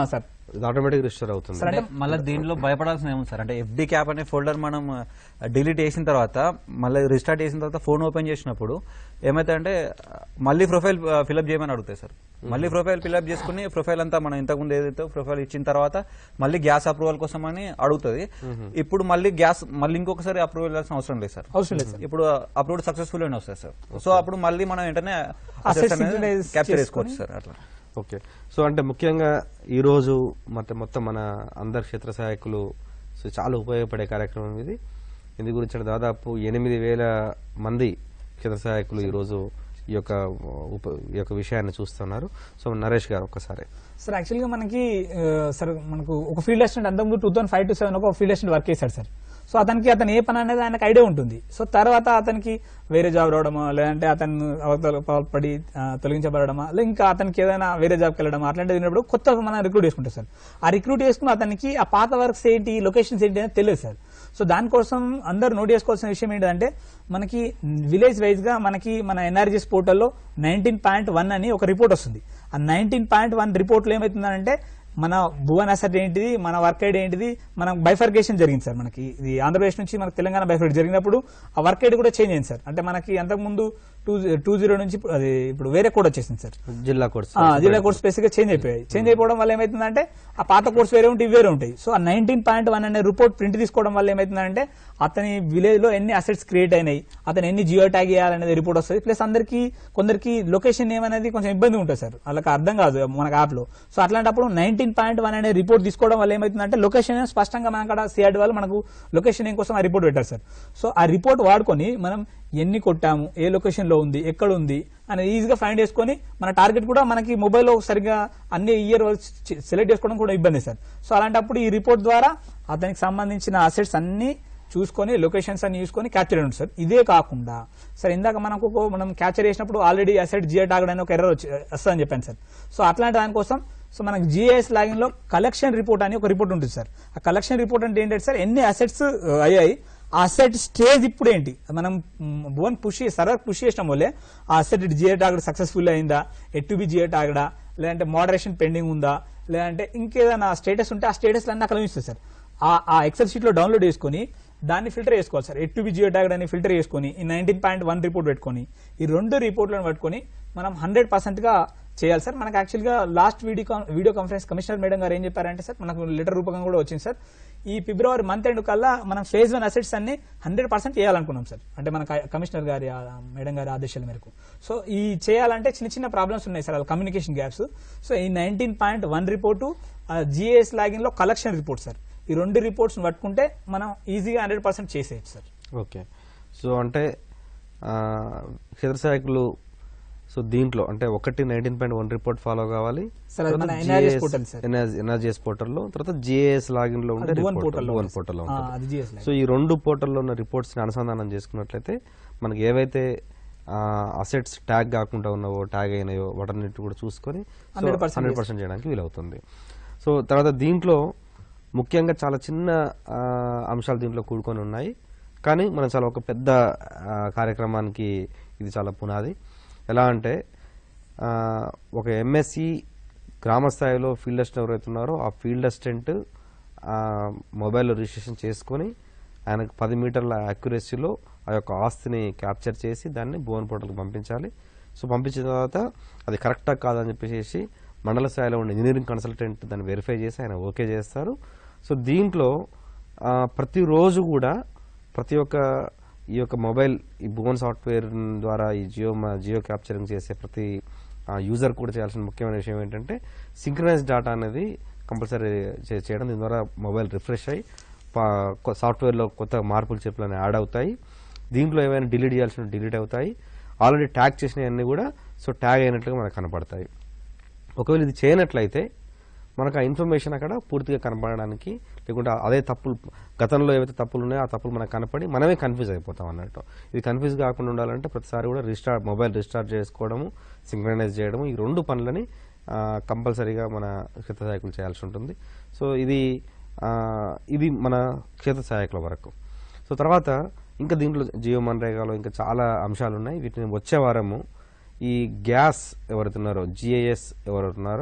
ఇది ఆటోమేటిక్ రిజిస్టర్ అవుతుంది అంటే మళ్ళీ దీంట్లో భయపడాల్సిన ఏముంది సార్ అంటే ఎఫ్డి క్యాప్ అనే ఫోల్డర్ మనం డిలీట్ చేసిన తర్వాత మళ్ళీ రిస్టార్ట్ చేసిన తర్వాత ఫోన్ ఓపెన్ చేసినప్పుడు ఏమైతే మళ్ళీ ప్రొఫైల్ ఫిల్అప్ చేయమని అడుగుతాయి సార్ మళ్ళీ ప్రొఫైల్ ఫిల్అప్ చేసుకుని ప్రొఫైల్ అంతా మనం ఇంతకుముందు ఏదైతే ప్రొఫైల్ ఇచ్చిన తర్వాత మళ్ళీ గ్యాస్ అప్రూవల్ కోసం అని అడుగుతుంది ఇప్పుడు మళ్ళీ గ్యాస్ మళ్ళీ ఇంకొకసారి అప్రూవల్ ఇవ్వాల్సిన అవసరం లేదు సార్ అవసరం లేదు సార్ ఇప్పుడు అప్రూవల్ సక్సెస్ఫుల్ అని వస్తుంది సార్ సో అప్పుడు మళ్ళీ మనం వెంటనే Assets synchronize క్యాప్చర్ చేసుకొని- చేసుకోవచ్చు సార్ అట్లా ఓకే సో అంటే ముఖ్యంగా ఈరోజు మొత్తం మొత్తం మన అందరు క్షేత్ర సహాయకులు సో చాలా ఉపయోగపడే కార్యక్రమం ఇది ఇందు గురించి అంటే దాదాపు ఎనిమిది వేల మంది క్షేత్ర సహాయకులు ఈరోజు ఈ యొక్క ఉప ఈ యొక్క విషయాన్ని చూస్తున్నారు సో నరేష్ గారు ఒక్కసారి సార్ యాక్చువల్గా మనకి ఆ, సార్ మనకు ఒక ఫీల్డ్ అసిస్టెంట్ అంతకుముందు two thousand five to seven ఒక ఫీల్డ్ అసిస్టెంట్ వర్క్ చేశాడు సార్ సో అతనికి అతను ఏ పని అనేది ఆయనకు ఐడియా ఉంటుంది సో తర్వాత అతనికి వేరే జాబ్ రావడమా లేదంటే అతను అవతల పడి ఆ, తొలగించబడమా లేదా ఇంకా అతనికి ఏదైనా వేరే జాబ్కి వెళ్ళడమా అట్లాంటిది అయినప్పుడు కొత్త మనం రిక్రూట్ చేసుకుంటాం సార్ ఆ రిక్రూట్ చేసుకున్న అతనికి ఆ పాత వర్క్స్ ఏంటి లొకేషన్స్ ఏంటి అనేది తెలియదు సార్ సో దానికోసం అందరూ నోట్ చేసుకోవాల్సిన విషయం ఏంటంటే మనకి విలేజ్ వైజ్ గా మనకి మన ఎన్ఆర్జీఎస్ పోర్టల్లో నైన్టీన్ పాయింట్ వన్ అని ఒక రిపోర్ట్ వస్తుంది ఆ నైన్టీన్ పాయింట్ వన్ రిపోర్ట్లో ఏమవుతుందంటే మన భువన్ అసెట్ ఏంటిది మన వర్క్ ఐడి ఏంటిది మనం బైఫర్కేషన్ జరిగింది సార్ మనకి ఇది ఆంధ్రప్రదేశ్ నుంచి మనకి తెలంగాణ బైఫర్కేట్ జరిగినప్పుడు ఆ వర్క్ ఐడి కూడా చేంజ్ అయింది సార్ అంటే మనకి అంతకుముందు టూ టూ జీరో నుంచి ఇప్పుడు అది ఇప్పుడు వేరే కోడ్ వచ్చేసింది సార్ జిల్లా కోర్స్ ఆ, జిల్లా కోర్స్ స్పెసిఫిక్ గా చేంజ్ అయిపోయాయి చేంజ్ అయిపోవడం వల్ల ఏమైతుందంటే ఆ పాత కోర్స్ వేరే ఉంటాయి ఇవి వేరే ఉంటాయి సో ఆ నైన్టీన్ పాయింట్ వన్ అనే రిపోర్ట్ ప్రింట్ తీసుకోవడం వల్ల ఏమైతుందంటే అతని విలేజ్ లో ఎన్ని అసెట్స్ క్రియేట్ అయినాయి అతను ఎన్ని జియో ట్యాగ్ చేయాలనేది రిపోర్ట్ వస్తుంది ప్లస్ అందరికి కొందరికి లొకేషన్ ఏమనేది కొంచెం ఇబ్బంది ఉంటుంది సార్ వాళ్ళకి అర్థం కాదు మనకు యాప్ లో సో అట్లాంటప్పుడు నైన్టీన్ పాయింట్ వన్ అనే రిపోర్ట్ తీసుకోవడం వల్ల ఏమైతుందంటే లొకేషన్ స్పష్టంగా మన అక్కడ సిఆర్డి వాళ్ళు మనకు లొకేషన్ ఏం కోసం ఆ రిపోర్ట్ పెట్టారు సార్ సో ఆ రిపోర్ట్ వాడుకొని మనం ఎన్ని కొట్టాము ఏ లొకేషన్ లో ఉంది ఎక్కడ ఉంది అనేది ఈజీగా ఫైండ్ చేసుకొని మన టార్గెట్ కూడా మనకి మొబైల్లో సరిగ్గా అన్ని ఇయర్ సెలెక్ట్ చేసుకోవడం కూడా ఇబ్బంది సార్ సో అలాంటప్పుడు ఈ రిపోర్ట్ ద్వారా అతనికి సంబంధించిన అసెట్స్ అన్ని చూసుకొని లొకేషన్స్ అన్ని చూసుకొని క్యాప్చర్ అయ్యి ఉంటుంది సార్ ఇదే కాకుండా సార్ ఇందాక మనకు ఒక- మనం క్యాప్చర్ చేసినప్పుడు ఆల్రెడీ అసెట్ జియో టాగడ్ అని ఒక ఎర్రర్ వచ్చి వస్తుందని చెప్పాను సార్ సో అట్లాంటి దానికోసం సో మనకి జిఐఎస్ లాగిన్ లో కలెక్షన్ రిపోర్ట్ అని ఒక రిపోర్ట్ ఉంటుంది సార్ ఆ కలెక్షన్ రిపోర్ట్ అంటే ఏంటంటే సార్ ఎన్ని అసెట్స్ అయ్యాయి ఆ అసెట్ స్టేజ్ ఇప్పుడు ఏంటి మనం బోన్ పుష్ సర్వర్ పుష్ చేసిన వల్లే ఆ అసెట్ జియో టాగడ్ సక్సెస్ఫుల్ అయిందా ఎట్ టు బి జియో టాగడా లేదంటే మోడరేషన్ పెండింగ్ ఉందా లేదంటే ఇంకేదైనా స్టేటస్ ఉంటే ఆ స్టేటస్ అన్ని అక్కడ చూస్తారు సార్ ఆ- ఆ ఎక్సెల్ షీట్ లో డౌన్లోడ్ చేసుకొని దాన్ని ఫిల్టర్ చేసుకోవాలి sir yet to be geo tag అని ఫిల్టర్ చేసుకొని ఈ నైన్టీన్ పాయింట్ వన్ రిపోర్ట్ పెట్టుకొని ఈ రెండు రిపోర్ట్లను పట్టుకొని మనం హండ్రెడ్ పర్సెంట్ గా చేయాలి సార్ మనకు యాక్చువల్ గా లాస్ట్ వీడియో కాన్- వీడియో కాన్ఫరెన్స్ కమిషనర్ మేడం గారు ఏం చెప్పారంటే సార్ మనకు లెటర్ రూపకంగా కూడా వచ్చింది సార్ ఈ ఫిబ్రవరి మంత్ ఎండ్ కల్లా మనం ఫేజ్ వన్ అసెట్స్ అన్ని హండ్రెడ్ పర్సెంట్ చేయాలనుకున్నాం సార్ అంటే మన క- కమిషనర్ గారి ఆ మేడం గారి ఆదేశాల మేరకు సో ఈ చేయాలంటే చిన్న చిన్న ప్రాబ్లమ్స్ ఉన్నాయి సార్ కమ్యూనికేషన్ గ్యాప్స్ సో ఈ nineteen point one report GIS login లో కలెక్షన్ రిపోర్ట్ సార్ ఈ రెండు రిపోర్ట్స్ పట్టుకుంటే మనం ఈజీగా హండ్రెడ్ పర్సెంట్ చేసేయచ్చు సార్ ఓకే సో అంటే ఆ, క్షేత్ర సహాయకులు సో దీంట్లో అంటే ఒకటి nineteen point one report follow కావాలి సార్, అది మన NRGS portal, సార్. ఎన్ఆర్జిఎస్ పోర్టల్లో తర్వాత జిఏఎస్ లాగిన్ లో ఉండే భువన్ report, portal లో భువన్ ఉంది, పోర్టల్లో ఆ, ఉంటుంది అది జిఎస్ సో ఈ రెండు పోర్టల్లో ఉన్న రిపోర్ట్స్ ని అనుసంధానం చేసుకున్నట్లయితే మనకి ఏవైతే అసెట్స్ ట్యాగ్ కాకుండా ఉన్నావో ట్యాగ్ అయినాయో వాటన్నిటి కూడా చూసుకొని 100% హండ్రెడ్ పర్సెంట్ చేయడానికి వీలవుతుంది సో తర్వాత దీంట్లో ముఖ్యంగా చాలా చిన్న ఆ, అంశాలు దీంట్లో కూడుకొని ఉన్నాయి కానీ మనం చాలా ఒక పెద్ద ఆ, కార్యక్రమానికి ఇది చాలా పునాది ఎలా అంటే ఆ, ఒక ఎంఎస్సి గ్రామ స్థాయిలో ఫీల్డ్ అసిస్టెంట్ ఎవరైతే ఉన్నారో ఆ ఫీల్డ్ అసిస్టెంట్ మొబైల్లో రిజిస్ట్రేషన్ చేసుకొని ఆయనకు పది మీటర్ల యాక్యురసీలో ఆ యొక్క ఆస్తిని క్యాప్చర్ చేసి దాన్ని భువన్ పోర్టల్కి పంపించాలి సో పంపించిన తర్వాత అది కరెక్టా కాదని చెప్పేసి మండల స్థాయిలో ఉన్న ఇంజనీరింగ్ కన్సల్టెంట్ దాన్ని వెరిఫై చేసి ఆయన ఓకే చేస్తారు సో దీంట్లో ఆ, ప్రతిరోజు కూడా ప్రతి ఒక్క ఈ యొక్క మొబైల్ ఈ భువన్ సాఫ్ట్వేర్ ద్వారా ఈ జియో మా- జియో క్యాప్చరింగ్ చేసే ప్రతి యూజర్ కూడా చేయాల్సిన ముఖ్యమైన విషయం ఏంటంటే సింక్రనైజ్ డేటా అనేది కంపల్సరీ చే- చేయడం దీని ద్వారా మొబైల్ రిఫ్రెష్ అయ్యి పా- కొ- సాఫ్ట్వేర్లో కొత్త మార్పులు చెప్పులు యాడ్ అవుతాయి దీంట్లో ఏమైనా డిలీట్ చేయాల్సిన డిలీట్ అవుతాయి ఆల్రెడీ ట్యాగ్ చేసినవన్నీ కూడా సో ట్యాగ్ అయినట్లుగా మనకు కనపడతాయి ఒకవేళ ఇది చేయనట్లయితే మనకు ఆ ఇన్ఫర్మేషన్ అక్కడ పూర్తిగా కనపడడానికి లేకుంటే అదే తప్పులు గతంలో ఏవైతే తప్పులు ఉన్నాయో ఆ తప్పులు మనకు కనపడి మనమే కన్ఫ్యూజ్ అయిపోతాం అన్నట్టు ఇది కన్ఫ్యూజ్ కాకుండా ఉండాలంటే ప్రతిసారి కూడా రిస్టార్ట్ మొబైల్ రిస్టార్ట్ చేసుకోవడము సింక్రనైజ్ చేయడము ఈ రెండు పనులని కంపల్సరీగా మన క్షేత్ర సహాయకులు చేయాల్సి ఉంటుంది సో ఇది ఆ, ఇది మన క్షేత్ర సహాయకుల వరకు సో తర్వాత ఇంకా దీంట్లో జియో మన్రేగాలో ఇంకా చాలా అంశాలు ఉన్నాయి వీటిని వచ్చే వారము ఈ గ్యాస్ ఎవరైతే ఉన్నారో జిఐఎస్ ఎవరైతే ఉన్నారో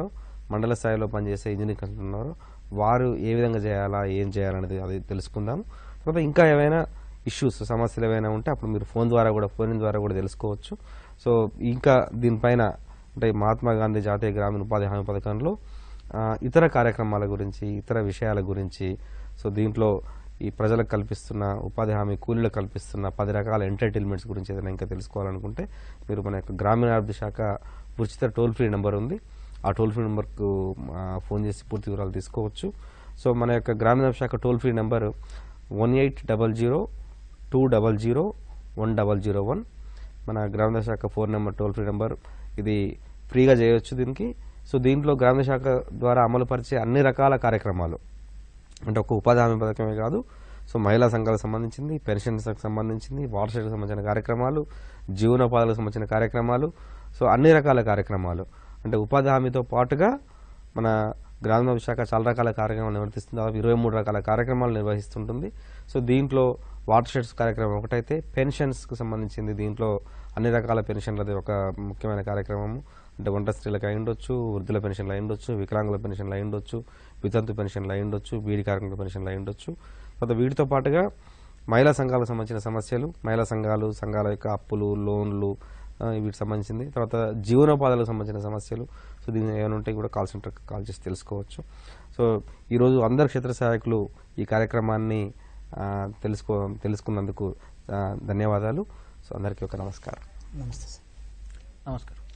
మండల స్థాయిలో పనిచేసే ఇంజనీరింగ్ కన్సల్టెంట్ ఉన్నారో వారు ఏ విధంగా చేయాలా ఏం చేయాలనేది అది తెలుసుకుందాం తర్వాత ఇంకా ఏవైనా ఇష్యూస్ సమస్యలు ఏవైనా ఉంటే అప్పుడు మీరు ఫోన్ ద్వారా కూడా ఫోన్ ద్వారా కూడా తెలుసుకోవచ్చు సో ఇంకా దీనిపైన అంటే మహాత్మా గాంధీ జాతీయ గ్రామీణ ఉపాధి హామీ పథకంలో ఆ, ఇతర కార్యక్రమాల గురించి ఇతర విషయాల గురించి సో దీంట్లో ఈ ప్రజలకు కల్పిస్తున్న ఉపాధి హామీ కూలీలకు కల్పిస్తున్న పది రకాల ఎంటర్టైన్మెంట్స్ గురించి ఏదైనా ఇంకా తెలుసుకోవాలనుకుంటే మీరు మన యొక్క గ్రామీణాభివృద్ధి శాఖ ఉచిత టోల్ ఫ్రీ నెంబర్ ఉంది ఆ టోల్ ఫ్రీ నెంబర్కు ఆ, ఫోన్ చేసి పూర్తి వివరాలు తీసుకోవచ్చు సో మన యొక్క గ్రామీణాభివృద్ధి శాఖ toll free number one eight double zero two double zero one double zero one మన గ్రామీణ శాఖ phone number toll free number ఇది ఫ్రీగా చేయవచ్చు దీనికి సో దీంట్లో గ్రామీణ శాఖ ద్వారా అమలు పరిచే అన్ని రకాల కార్యక్రమాలు అంటే ఒక ఉపాధి హామీ పథకమే కాదు సో మహిళా సంఘాలకు సంబంధించింది పెన్షన్స్కి సంబంధించింది వాటర్ షెడ్కి సంబంధించిన కార్యక్రమాలు జీవనోపాధులకు సంబంధించిన కార్యక్రమాలు సో అన్ని రకాల కార్యక్రమాలు అంటే ఉపాధి హామీతో పాటుగా మన గ్రామీణ శాఖ చాలా రకాల కార్యక్రమాలు నిర్వర్తిస్తుంది దాదాపు ఇరవై మూడు రకాల కార్యక్రమాలు నిర్వహిస్తుంటుంది సో దీంట్లో వాటర్ షెడ్స్ కార్యక్రమం ఒకటైతే పెన్షన్స్కి సంబంధించింది దీంట్లో అన్ని రకాల పెన్షన్లది ఒక ముఖ్యమైన కార్యక్రమము అంటే వంట స్త్రీలకు అయి ఉండొచ్చు వృద్ధుల పెన్షన్లు అయి ఉండొచ్చు వికలాంగుల పెన్షన్లు అయి ఉండొచ్చు వితంతు పెన్షన్లు అయి ఉండొచ్చు బీడీ కార్మికుల పెన్షన్లు అయి ఉండొచ్చు తర్వాత వీటితో పాటుగా మహిళా సంఘాలకు సంబంధించిన సమస్యలు మహిళా సంఘాలు సంఘాల యొక్క అప్పులు లోన్లు ఆ, వీటికి సంబంధించింది తర్వాత జీవనోపాధులకు సంబంధించిన సమస్యలు సో దీని ఏమైనా ఉంటే కూడా కాల్ సెంటర్కి కాల్ చేసి తెలుసుకోవచ్చు సో ఈరోజు అందరు క్షేత్ర సహాయకులు ఈ కార్యక్రమాన్ని ఆ, తెలుసుకో తెలుసుకున్నందుకు ఆ, ధన్యవాదాలు సో అందరికీ ఒక నమస్కారం నమస్తే సార్ నమస్కారం